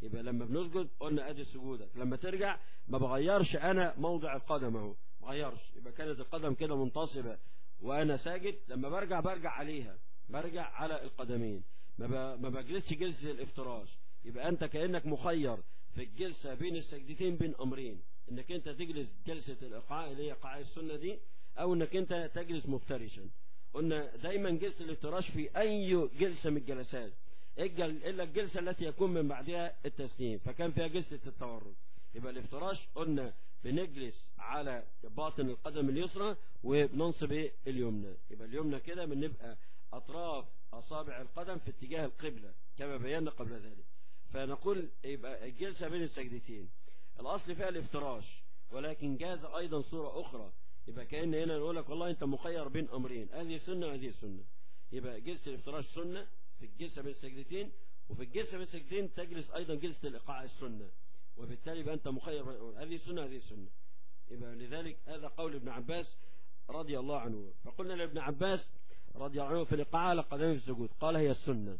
يبقى لما بنسجد قلنا ادي سجودك لما ترجع ما بغيرش انا موضع القدم اهو ما بغيرش يبقى كانت القدم كده منتصبه وانا ساجد لما برجع برجع عليها برجع على القدمين ما ب- ما بجلسش جلسه الافتراش يبقى انت كانك مخير في الجلسه بين السجدتين بين امرين انك انت تجلس جلسه الايقاع اللي هي قاع السنه دي او انك انت تجلس مفترشا قلنا دايما جلسه الافتراش في اي جلسه من الجلسات الجل- الا الجلسه التي يكون من بعدها التسليم فكان فيها جلسه التورد يبقى الافتراش قلنا بنجلس على باطن القدم اليسرى وبننصب إيه؟ اليمنى يبقى اليمنى كده بنبقى اطراف اصابع القدم في اتجاه القبله كما بينا قبل ذلك فنقول يبقى الجلسه بين السجدتين الاصل فيها الافتراش ولكن جاز ايضا صوره اخرى يبقى كان هنا نقول لك والله انت مخير بين امرين هذه سنه وهذه سنه يبقى جلسه الافتراش سنه في الجلسه بين السجدتين وفي الجلسه بين السجدتين تجلس ايضا جلسه الايقاع السنه وبالتالي يبقى انت مخير بين أمرين. هذه سنه هذه سنه يبقى لذلك هذا قول ابن عباس رضي الله عنه فقلنا لابن عباس رضي الله عنه في الإيقاع على قدمه في السجود قال هي السنة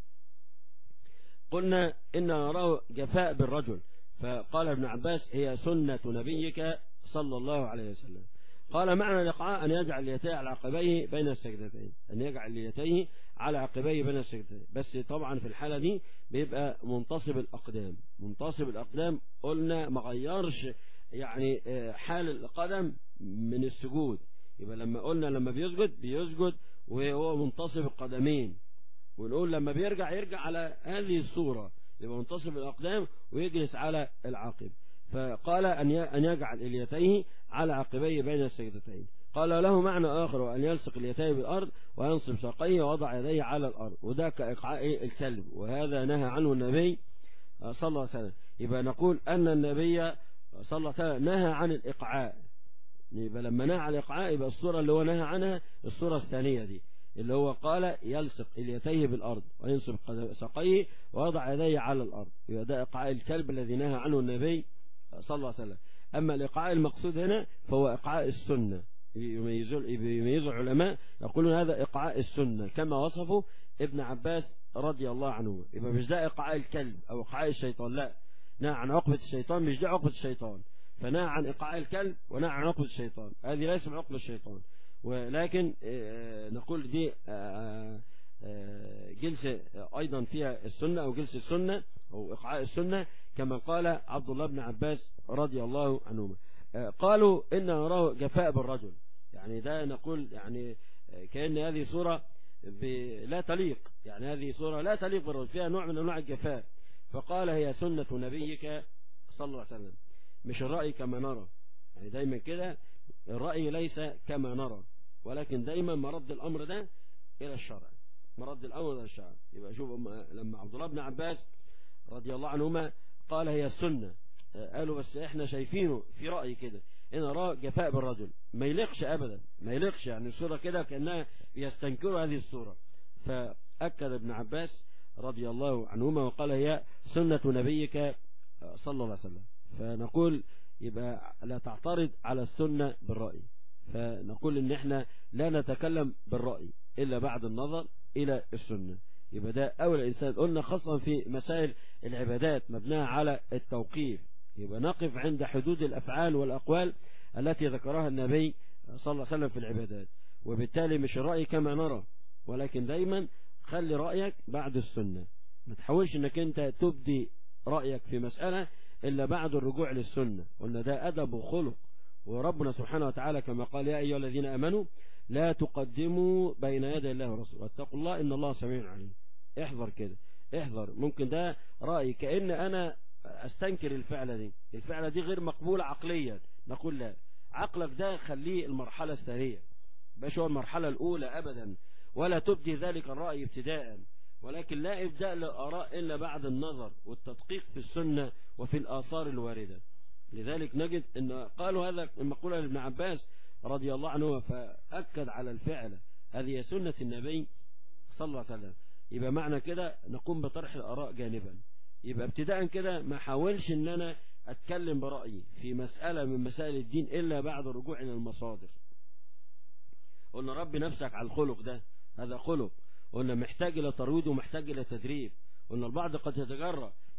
قلنا إن نراه جفاء بالرجل فقال ابن عباس هي سنة نبيك صلى الله عليه وسلم قال معنى الإقعاء أن يجعل يديه على عقبيه بين السجدتين أن يجعل يديه على عقبيه بين السجدتين بس طبعا في الحالة دي بيبقى منتصب الأقدام منتصب الأقدام قلنا ما غيرش يعني آه، حال القدم من السجود يبقى لما قلنا لما بيسجد بيسجد وهو منتصب القدمين ونقول لما بيرجع يرجع على هذه الصورة يبقى منتصب الأقدام ويجلس على العاقب فقال أن ي- أن يجعل اليتيه على عقبيه بين السجدتين قال له معنى آخر وأن يلصق اليتيه بالأرض وينصب ساقيه ووضع يديه على الأرض وده كإقعاء الكلب وهذا نهى عنه النبي صلى الله عليه وسلم يبقى نقول أن النبي صلى الله عليه وسلم نهى عن الإقعاء يبقى لما نهى عن الإقعاء يبقى الصورة اللي هو نهى عنها الصورة الثانية دي اللي هو قال يلصق اليتيه بالأرض وينصب قدم- ساقيه ويضع يديه على الأرض يبقى ده إقعاء الكلب الذي نهى عنه النبي صلى الله عليه وسلم أما الإقعاء المقصود هنا فهو إقعاء السنة يميزه يميزه العلماء يقولون هذا إقعاء السنة كما وصفه ابن عباس رضي الله عنه يبقى مش ده إقعاء الكلب أو إقعاء الشيطان لا نهى عن عقبة الشيطان مش ده عقبة الشيطان فنهى عن إقعاء الكلب ونهى عن عقبة الشيطان هذه ليس من عقبة الشيطان ولكن آه، نقول دي آه، آه، جلسة أيضا فيها السنة أو جلسة السنة أو إقعاء السنة كما قال عبد الله بن عباس رضي الله عنهما آه، قالوا إن نراه جفاء بالرجل يعني ده نقول يعني آه، كأن هذه صورة ب- لا تليق يعني هذه صورة لا تليق بالرجل فيها نوع من أنواع الجفاء فقال هي سنة نبيك صلى الله عليه وسلم مش الرأي كما نرى يعني دايما كده الرأي ليس كما نرى ولكن دايما مرد الأمر ده إلى الشرع مرد الأمر إلى الشرع يبقى شوف أما- لما عبد الله بن عباس رضي الله عنهما قال هي السنة آه، قالوا بس احنا شايفينه في رأي كده ان رأى جفاء بالرجل ما يليقش ابدا ما يليقش يعني الصورة كده كأنها يستنكروا هذه الصورة فأكد ابن عباس رضي الله عنهما وقال هي سنة نبيك آه، صلى الله عليه وسلم فنقول يبقى لا تعترض على السنة بالرأي فنقول ان احنا لا نتكلم بالرأي الا بعد النظر الى السنة يبقى ده اول الانسان قلنا خاصة في مسائل العبادات مبناها على التوقيف يبقى نقف عند حدود الافعال والاقوال التي ذكرها النبي صلى الله عليه وسلم في العبادات وبالتالي مش الرأي كما نرى ولكن دايما خلي رأيك بعد السنة ما تحاولش انك انت تبدي رأيك في مسألة إلا بعد الرجوع للسنة قلنا ده أدب وخلق وربنا سبحانه وتعالى كما قال يا أيها الذين أمنوا لا تقدموا بين يدي الله ورسوله واتقوا الله إن الله سميع عليم احذر كده احذر ممكن ده رأي كأن أنا أستنكر الفعلة دي الفعلة دي غير مقبولة عقليا نقول لا عقلك ده خليه المرحلة الثانية باش هو المرحلة الأولى أبدا ولا تبدي ذلك الرأي ابتداء ولكن لا إبداء للآراء إلا بعد النظر والتدقيق في السنة وفي الآثار الواردة لذلك نجد أن قالوا هذا المقولة لابن عباس رضي الله عنه فأكد على الفعل هذه سنة النبي صلى الله عليه وسلم يبقى معنى كده نقوم بطرح الآراء جانبا يبقى ابتداء كده ما حاولش ان انا اتكلم برأيي في مسألة من مسائل الدين الا بعد الرجوع الى المصادر قلنا ربي نفسك على الخلق ده هذا خلق قلنا محتاج الى ترويض ومحتاج الى تدريب قلنا البعض قد يتجرأ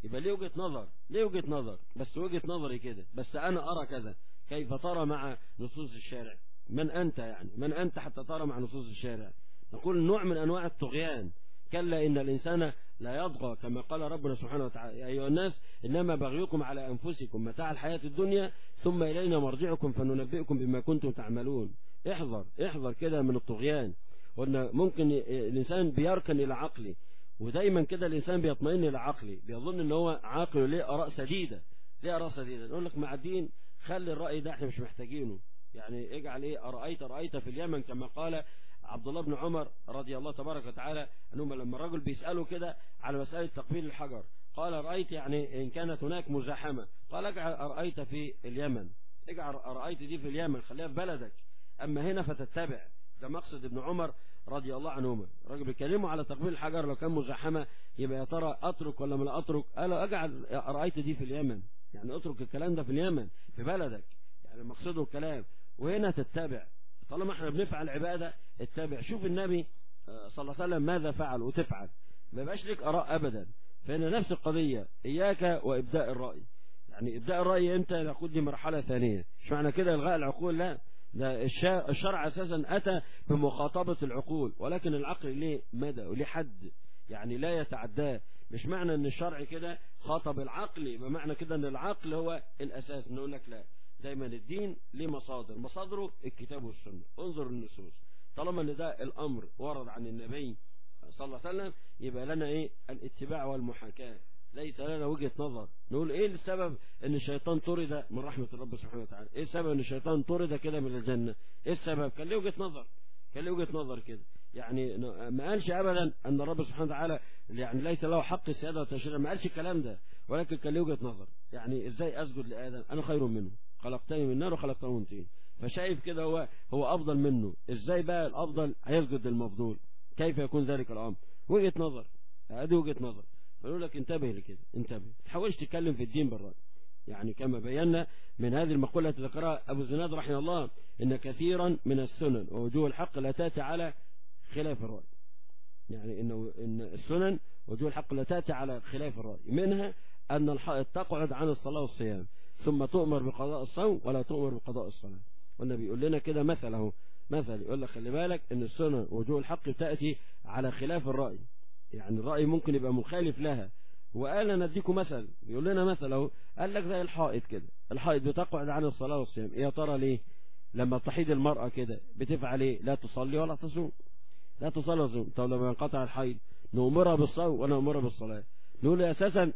يبقى ليه وجهة نظر ليه وجهة نظر بس وجهة نظري كده بس أنا أرى كذا كيف ترى مع نصوص الشارع من أنت يعني من أنت حتى ترى مع نصوص الشارع نقول نوع من أنواع الطغيان كلا إن الإنسان لا يطغى كما قال ربنا سبحانه وتعالى يا أيها الناس إنما بغيكم على أنفسكم متاع الحياة الدنيا ثم إلينا مرجعكم فننبئكم بما كنتم تعملون احذر احذر كده من الطغيان قلنا ممكن الإنسان بيركن إلى عقله ودايما كده الإنسان بيطمئن إلى عقله بيظن إن هو عاقل ليه آراء سديدة ليه آراء سديدة نقول لك مع الدين خلي الرأي ده احنا مش محتاجينه يعني اجعل ايه أرأيت رأيت في اليمن كما قال عبد الله بن عمر رضي الله تبارك وتعالى انهم لما الرجل بيسأله كده على مسألة تقبيل الحجر قال رأيت يعني إن كانت هناك مزاحمة قال اجعل أرأيت في اليمن اجعل أرأيت دي في اليمن خليها في بلدك أما هنا فتتبع ده مقصد ابن عمر رضي الله عنهما الراجل بيكلمه على تقبيل الحجر لو كان مزاحمة يبقى يا ترى أترك ولا ما لا أترك قال اجعل أرأيت دي في اليمن يعني اترك الكلام ده في اليمن في بلدك يعني مقصده الكلام وهنا تتبع طالما احنا بنفعل عبادة اتبع شوف النبي صلى الله عليه وسلم ماذا فعل وتفعل ما يبقاش لك آراء أبدا فهنا نفس القضية إياك وإبداء الرأي يعني إبداء الرأي إمتى نقول دي مرحلة ثانية مش معنى كده إلغاء العقول لا ده الشرع أساسا أتى بمخاطبة العقول ولكن العقل ليه مدى وليه حد يعني لا يتعداه مش معنى ان الشرع كده خاطب العقل بمعنى كده ان العقل هو الاساس نقول لك لا دايما الدين ليه مصادر مصادره الكتاب والسنة انظر النصوص طالما ان ده الامر ورد عن النبي صلى الله عليه وسلم يبقى لنا ايه الاتباع والمحاكاة ليس لنا وجهة نظر نقول ايه السبب ان الشيطان طرد من رحمة الرب سبحانه وتعالى ايه السبب ان الشيطان طرد كده من الجنة ايه السبب كان ليه وجهة نظر كان ليه وجهة نظر كده يعني ما قالش ابدا ان الرب سبحانه وتعالى يعني ليس له حق السياده والتشريع ما قالش الكلام ده ولكن كان له وجهه نظر يعني ازاي اسجد لادم انا خير منه خلقتني من نار وخلقته من طين فشايف كده هو هو افضل منه ازاي بقى الافضل هيسجد للمفضول كيف يكون ذلك الامر وجهه نظر هذه وجهه نظر فيقول لك انتبه لكده انتبه ما تحاولش تتكلم في الدين بالراي يعني كما بينا من هذه المقولة التي ذكرها أبو الزناد رحمه الله إن كثيرا من السنن ووجوه الحق لا تأتي على خلاف الرأي يعني إنه إن السنن وجوه الحق لا تأتي على خلاف الرأي منها أن الحائط تقعد عن الصلاة والصيام ثم تؤمر بقضاء الصوم ولا تؤمر بقضاء الصلاة والنبي يقول لنا كده مثل اهو مثل يقول لك خلي بالك ان السنن وجوه الحق تأتي على خلاف الرأي يعني الرأي ممكن يبقى مخالف لها وقال انا اديكم مثل بيقول لنا مثل اهو قال لك زي الحائط كده الحائط بتقعد عن الصلاة والصيام يا ترى ليه لما تحيد المرأة كده بتفعل ايه لا تصلي ولا تصوم لا تصلي ولا تصوم طب لما ينقطع الحيض نؤمرها بالصوم ولا نؤمرها بالصلاة نقول اساسا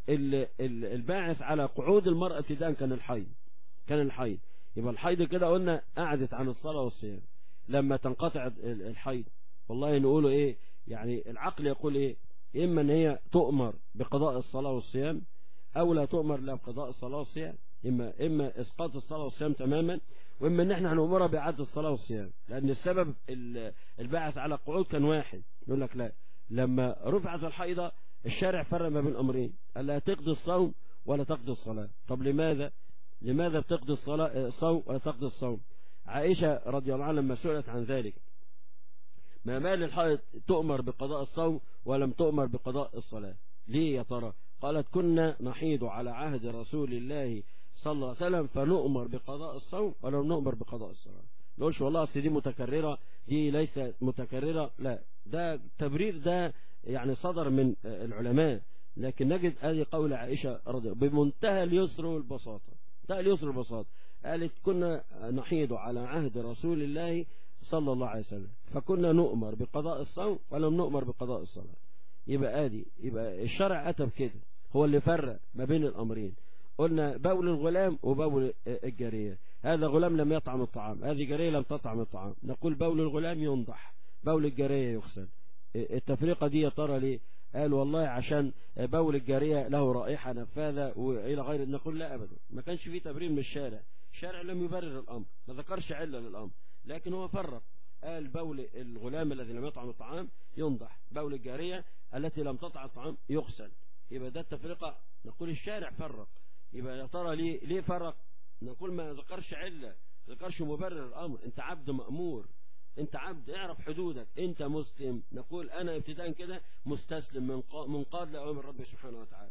الباعث على قعود المرأة ابتداء كان الحيض كان الحيض يبقى الحيض كده قلنا قعدت عن الصلاة والصيام لما تنقطع الحيض والله نقوله ايه يعني العقل يقول ايه اما ان هي تؤمر بقضاء الصلاة والصيام او لا تؤمر لا بقضاء الصلاة والصيام اما اما اسقاط الصلاة والصيام تماما واما ان احنا هنؤمرها باعاده الصلاة والصيام لان السبب الباعث على القعود كان واحد يقول لك لا لما رفعت الحيضة الشارع فرق ما بين امرين قال لا تقضي الصوم ولا تقضي الصلاة طب لماذا لماذا بتقضي الصلاة الصوم ولا تقضي الصوم عائشة رضي الله عنها لما سئلت عن ذلك ما مال الحائط تؤمر بقضاء الصوم ولم تؤمر بقضاء الصلاة ليه يا ترى قالت كنا نحيض على عهد رسول الله صلى الله عليه وسلم فنؤمر بقضاء الصوم ولم نؤمر بقضاء الصلاة نقولش والله أصل دي متكررة دي ليست متكررة لا ده تبرير ده يعني صدر من العلماء لكن نجد هذه قول عائشة رضي الله بمنتهى اليسر والبساطة منتهى اليسر والبساطة قالت كنا نحيض على عهد رسول الله صلى الله عليه وسلم فكنا نؤمر بقضاء الصوم ولم نؤمر بقضاء الصلاة يبقى ادي يبقى الشرع اتى بكده هو اللي فرق ما بين الامرين قلنا بول الغلام وبول الجارية هذا غلام لم يطعم الطعام هذه جارية لم تطعم الطعام نقول بول الغلام ينضح بول الجارية يغسل التفريقة دي يا ترى ليه قال والله عشان بول الجارية له رائحة نفاذة وإلى غير نقول لا أبدا ما كانش فيه تبرير من الشارع الشارع لم يبرر الأمر ما ذكرش علة للأمر لكن هو فرق قال بول الغلام الذي لم يطعم الطعام ينضح بول الجارية التي لم تطعم الطعام يغسل يبقى ده التفرقة نقول الشارع فرق يبقى يا ترى ليه ليه فرق نقول ما ذكرش علة ما ذكرش مبرر الأمر أنت عبد مأمور انت عبد اعرف حدودك انت مسلم نقول انا ابتداء كده مستسلم من منقاد لاوامر ربي سبحانه وتعالى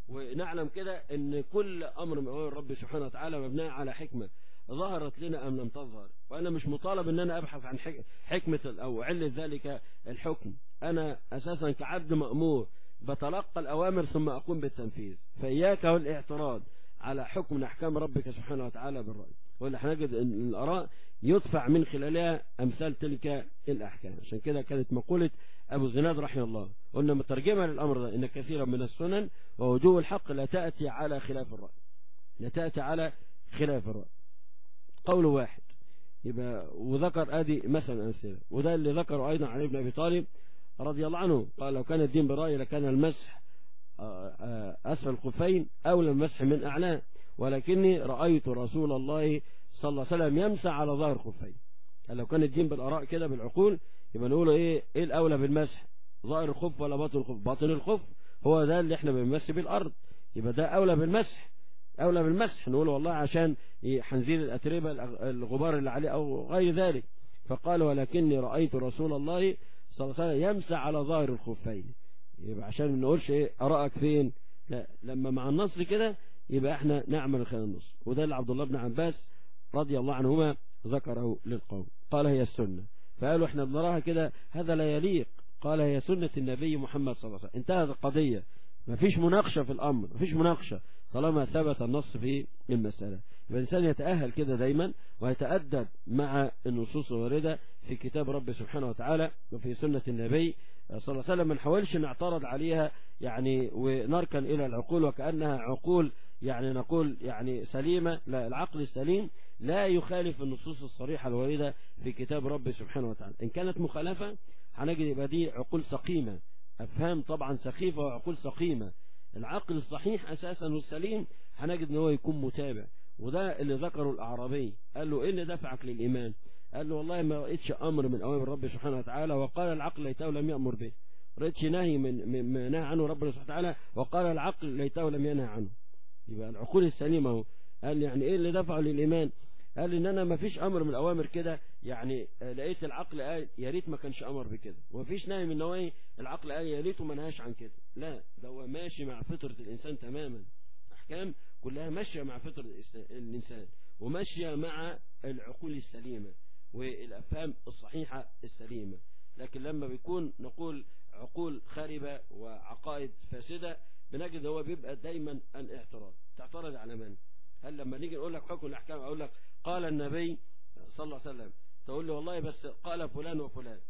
ونعلم كده ان كل امر من اوامر ربي سبحانه وتعالى مبني على حكمه ظهرت لنا ام لم تظهر وانا مش مطالب ان انا ابحث عن حكمه او عله ذلك الحكم انا اساسا كعبد مامور بتلقى الاوامر ثم اقوم بالتنفيذ فاياك والاعتراض على حكم من احكام ربك سبحانه وتعالى بالراي ولا هنجد ان الاراء يدفع من خلالها امثال تلك الاحكام عشان كده كانت مقوله ابو الزناد رحمه الله قلنا مترجمه للامر ده ان كثيرا من السنن ووجوه الحق لا تاتي على خلاف الراي لا تاتي على خلاف الراي قول واحد يبقى وذكر ادي مثلا امثله وده اللي ذكره ايضا علي بن ابي طالب رضي الله عنه قال لو كان الدين براي لكان المسح أسفل الخفين أولى المسح من أعلاه ولكني رأيت رسول الله صلى الله عليه وسلم يمسح على ظهر الخفين لو كان الدين بالآراء كده بالعقول يبقى نقول إيه إيه الأولى بالمسح ظاهر الخف ولا باطن الخف باطن الخف هو ده اللي احنا بنمسح بالأرض يبقى ده أولى بالمسح أولى بالمسح نقول والله عشان حنزيل الأتربة الغبار اللي عليه أو غير ذلك فقال ولكني رأيت رسول الله صلى الله عليه وسلم يمسح على ظاهر الخفين يبقى عشان ما نقولش ايه ارائك فين لا لما مع النص كده يبقى احنا نعمل خلال النص وده اللي عبد الله بن عباس رضي الله عنهما ذكره للقوم قال هي السنه فقالوا احنا بنراها كده هذا لا يليق قال هي سنه النبي محمد صلى الله عليه وسلم انتهت القضيه ما فيش مناقشه في الامر ما فيش مناقشه طالما ثبت النص في المساله يبقى الانسان يتاهل كده دايما ويتادب مع النصوص الوارده في كتاب رب سبحانه وتعالى وفي سنه النبي صلى الله عليه وسلم ما نحاولش نعترض عليها يعني ونركن إلى العقول وكأنها عقول يعني نقول يعني سليمة لا العقل السليم لا يخالف النصوص الصريحة الواردة في كتاب رب سبحانه وتعالى إن كانت مخالفة هنجد يبقى دي عقول سقيمة أفهام طبعا سخيفة وعقول سقيمة العقل الصحيح أساسا والسليم هنجد ان هو يكون متابع وده اللي ذكره الأعرابي قال له إيه اللي دفعك للإيمان قال له والله ما رأيتش أمر من أوامر رب سبحانه وتعالى وقال العقل ليته لم يأمر به رأيتش نهي من, من, من نهى عنه ربنا سبحانه وتعالى وقال العقل ليته لم ينهى عنه يبقى العقول السليمة هو قال يعني إيه اللي دفعه للإيمان قال ان انا ما فيش امر من الاوامر كده يعني لقيت العقل قال يا ريت ما كانش امر بكده وما فيش نهي من النواهي العقل قال يا ريته ما نهاش عن كده لا ده هو ماشي مع فطره الانسان تماما احكام كلها ماشيه مع فطره الانسان وماشيه مع العقول السليمه والافهام الصحيحه السليمه لكن لما بيكون نقول عقول خاربه وعقائد فاسده بنجد هو بيبقى دايما الاعتراض تعترض على من هل لما نيجي نقول لك حكم الاحكام اقول لك قال النبي صلى الله عليه وسلم تقول لي والله بس قال فلان وفلان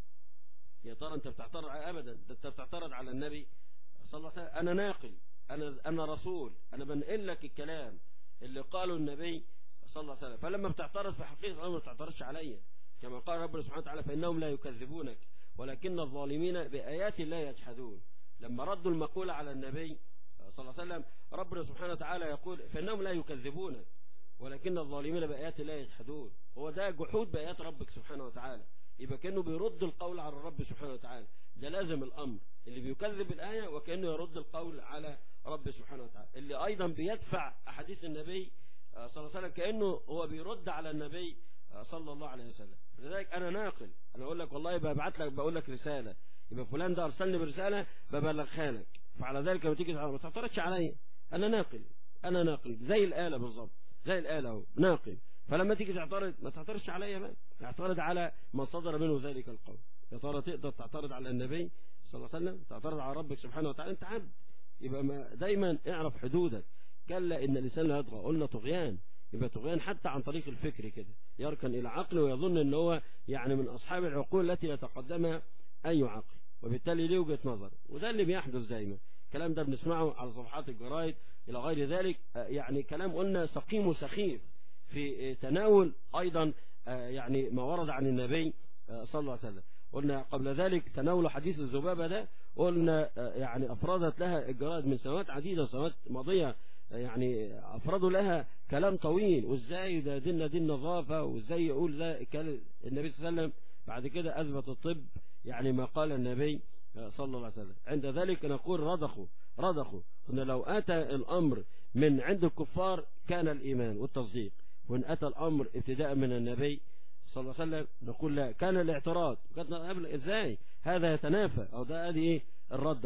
يا ترى انت بتعترض ابدا ده انت بتعترض على النبي صلى الله عليه وسلم انا ناقل انا انا رسول انا بنقل لك الكلام اللي قاله النبي صلى الله عليه وسلم فلما بتعترض في حقيقه الامر ما بتعترضش عليا كما قال ربنا سبحانه وتعالى فانهم لا يكذبونك ولكن الظالمين بايات الله يجحدون لما ردوا المقوله على النبي صلى الله عليه وسلم ربنا سبحانه وتعالى يقول فإنهم لا يكذبونك ولكن الظالمين بآيات الله يجحدون هو ده جحود بآيات ربك سبحانه وتعالى يبقى كأنه بيرد القول على الرب سبحانه وتعالى ده لازم الأمر اللي بيكذب الآية وكأنه يرد القول على رب سبحانه وتعالى اللي أيضا بيدفع أحاديث النبي صلى الله عليه وسلم كأنه هو بيرد على النبي صلى الله عليه وسلم لذلك أنا ناقل أنا أقول لك والله ببعت لك بقول لك رسالة يبقى فلان ده أرسلني برسالة ببلغها لك فعلى ذلك لما تيجي ما تعترضش عليا انا ناقل انا ناقل زي الاله بالظبط زي الاله اهو ناقل فلما تيجي تعترض ما تعترضش عليا بقى اعترض على ما صدر منه ذلك القول يا ترى تقدر تعترض على النبي صلى الله عليه وسلم تعترض على ربك سبحانه وتعالى انت عبد يبقى ما دايما اعرف حدودك كلا ان الانسان لا يطغى قلنا طغيان يبقى طغيان حتى عن طريق الفكر كده يركن الى عقله ويظن ان هو يعني من اصحاب العقول التي يتقدمها اي عقل وبالتالي ليه وجهه نظر وده اللي بيحدث دايما الكلام ده بنسمعه على صفحات الجرايد الى غير ذلك يعني كلام قلنا سقيم وسخيف في تناول ايضا يعني ما ورد عن النبي صلى الله عليه وسلم قلنا قبل ذلك تناول حديث الذبابه ده قلنا يعني افردت لها الجرايد من سنوات عديده وسنوات ماضيه يعني افردوا لها كلام طويل وازاي ده ديننا دين نظافه وازاي يقول ده النبي صلى الله عليه وسلم بعد كده اثبت الطب يعني ما قال النبي صلى الله عليه وسلم عند ذلك نقول رضخوا رضخوا أن لو أتى الأمر من عند الكفار كان الإيمان والتصديق وإن أتى الأمر ابتداء من النبي صلى الله عليه وسلم نقول لا كان الاعتراض قلنا قبل إزاي هذا يتنافى أو ده أدي إيه الرد أهو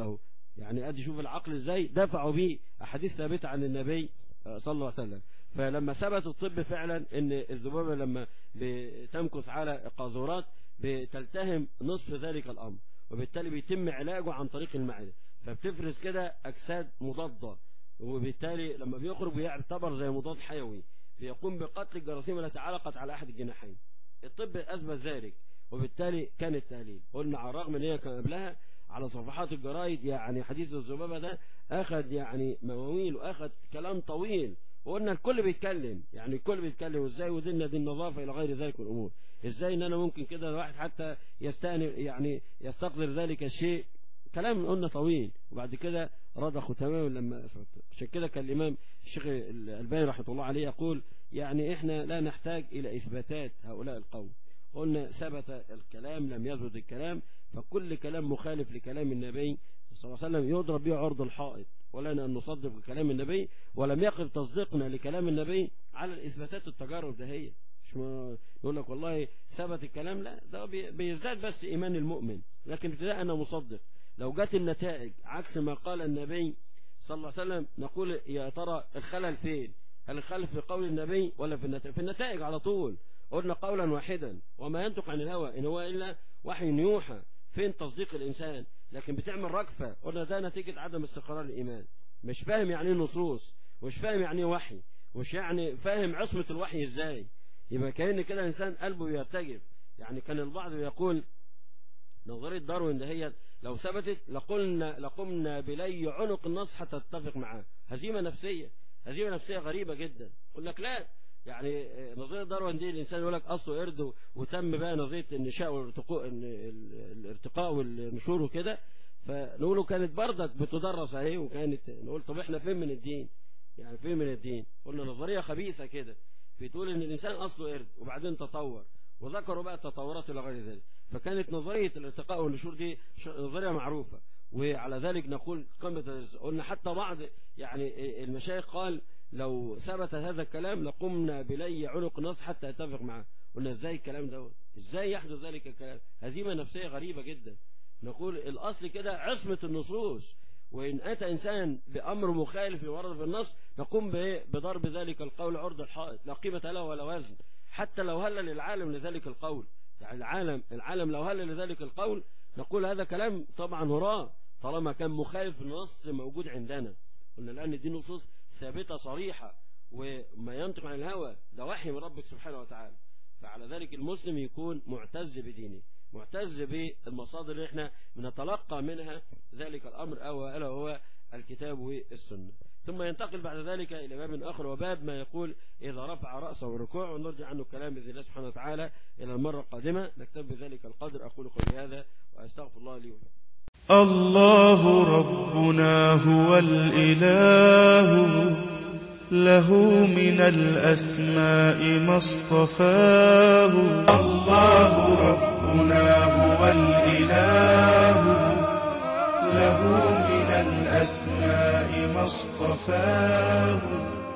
يعني ادي شوف العقل ازاي دفعوا بيه احاديث ثابته عن النبي آه، صلى الله عليه وسلم فلما ثبت الطب فعلا ان الذبابه لما بتمكث على القاذورات بتلتهم نصف ذلك الامر وبالتالي بيتم علاجه عن طريق المعده فبتفرز كده اجساد مضاده وبالتالي لما بيخرج بيعتبر زي مضاد حيوي بيقوم بقتل الجراثيم التي علقت على احد الجناحين الطب اثبت ذلك وبالتالي كان التهليل قلنا على الرغم ان هي كان قبلها على صفحات الجرايد يعني حديث الذبابه ده اخذ يعني مواويل واخذ كلام طويل وقلنا الكل بيتكلم يعني الكل بيتكلم ازاي ودينا دي النظافه الى غير ذلك من الامور ازاي ان انا ممكن كده الواحد حتى يستأنف يعني يستقدر ذلك الشيء كلام قلنا طويل وبعد كده رضخوا تماما لما أثبت عشان كده كان الامام الشيخ الالباني رحمه الله عليه يقول يعني احنا لا نحتاج الى اثباتات هؤلاء القوم قلنا ثبت الكلام لم يثبت الكلام فكل كلام مخالف لكلام النبي صلى الله عليه وسلم يضرب به عرض الحائط ولنا أن نصدق بكلام النبي ولم يقف تصديقنا لكلام النبي على الإثباتات التجارب ده هي مش ما يقول لك والله ثبت الكلام لا ده بي- بيزداد بس إيمان المؤمن لكن ابتداء أنا مصدق لو جت النتائج عكس ما قال النبي صلى الله عليه وسلم نقول يا ترى الخلل فين هل الخلل في قول النبي ولا في النتائج في النتائج على طول قلنا قولا واحدا وما ينطق عن الهوى إن هو إلا وحي يوحى فين تصديق الإنسان لكن بتعمل ركفة قلنا ده نتيجة عدم استقرار الإيمان مش فاهم يعني ايه نصوص مش فاهم يعني ايه وحي مش يعني فاهم عصمة الوحي ازاي يبقى كأن كده إنسان قلبه يرتجف يعني كان البعض يقول نظرية داروين ده هي لو ثبتت لقلنا لقمنا بلي عنق النص حتى تتفق معاه هزيمة نفسية هزيمة نفسية غريبة جدا يقول لك لا يعني آه، نظرية داروين دي الإنسان يقول لك أصله قرد وتم بقى نظرية النشاء والارتقاء ال- ال- الارتقاء والنشور وكده فنقوله كانت بردك بتدرس اهي وكانت نقول طب احنا فين من الدين يعني فين من الدين قلنا نظرية خبيثة كده بتقول ان الانسان اصله قرد وبعدين تطور وذكروا بقى التطورات الى غير ذلك فكانت نظرية الارتقاء والنشور دي ش- نظرية معروفة وعلى ذلك نقول قمة قلنا حتى بعض يعني المشايخ قال لو ثبت هذا الكلام لقمنا بلي عنق النص حتى يتفق معه قلنا ازاي الكلام دوت ازاي يحدث ذلك الكلام هزيمة نفسية غريبة جدا نقول الأصل كده عصمة النصوص وإن أتى إنسان بأمر مخالف ورد في النص نقوم بإيه؟ بضرب ذلك القول عرض الحائط لا قيمة له ولا وزن حتى لو هلل العالم لذلك القول يعني العالم العالم لو هلل لذلك القول نقول هذا كلام طبعا هراء طالما كان مخالف النص موجود عندنا قلنا الآن دي نصوص ثابتة صريحة وما ينطق عن الهوى ده وحي من ربك سبحانه وتعالى فعلى ذلك المسلم يكون معتز بدينه معتز بالمصادر اللي احنا بنتلقى منها ذلك الأمر أو ألا هو الكتاب والسنة ثم ينتقل بعد ذلك إلى باب آخر وباب ما يقول إذا رفع رأسه وركوع ونرجع عنه الكلام بإذن الله سبحانه وتعالى إلى المرة القادمة نكتب بذلك القدر أقول قولي هذا وأستغفر الله لي ولكم الله ربنا هو الإله له من الأسماء ما اصطفاه الله ربنا هو الإله له من الأسماء ما اصطفاه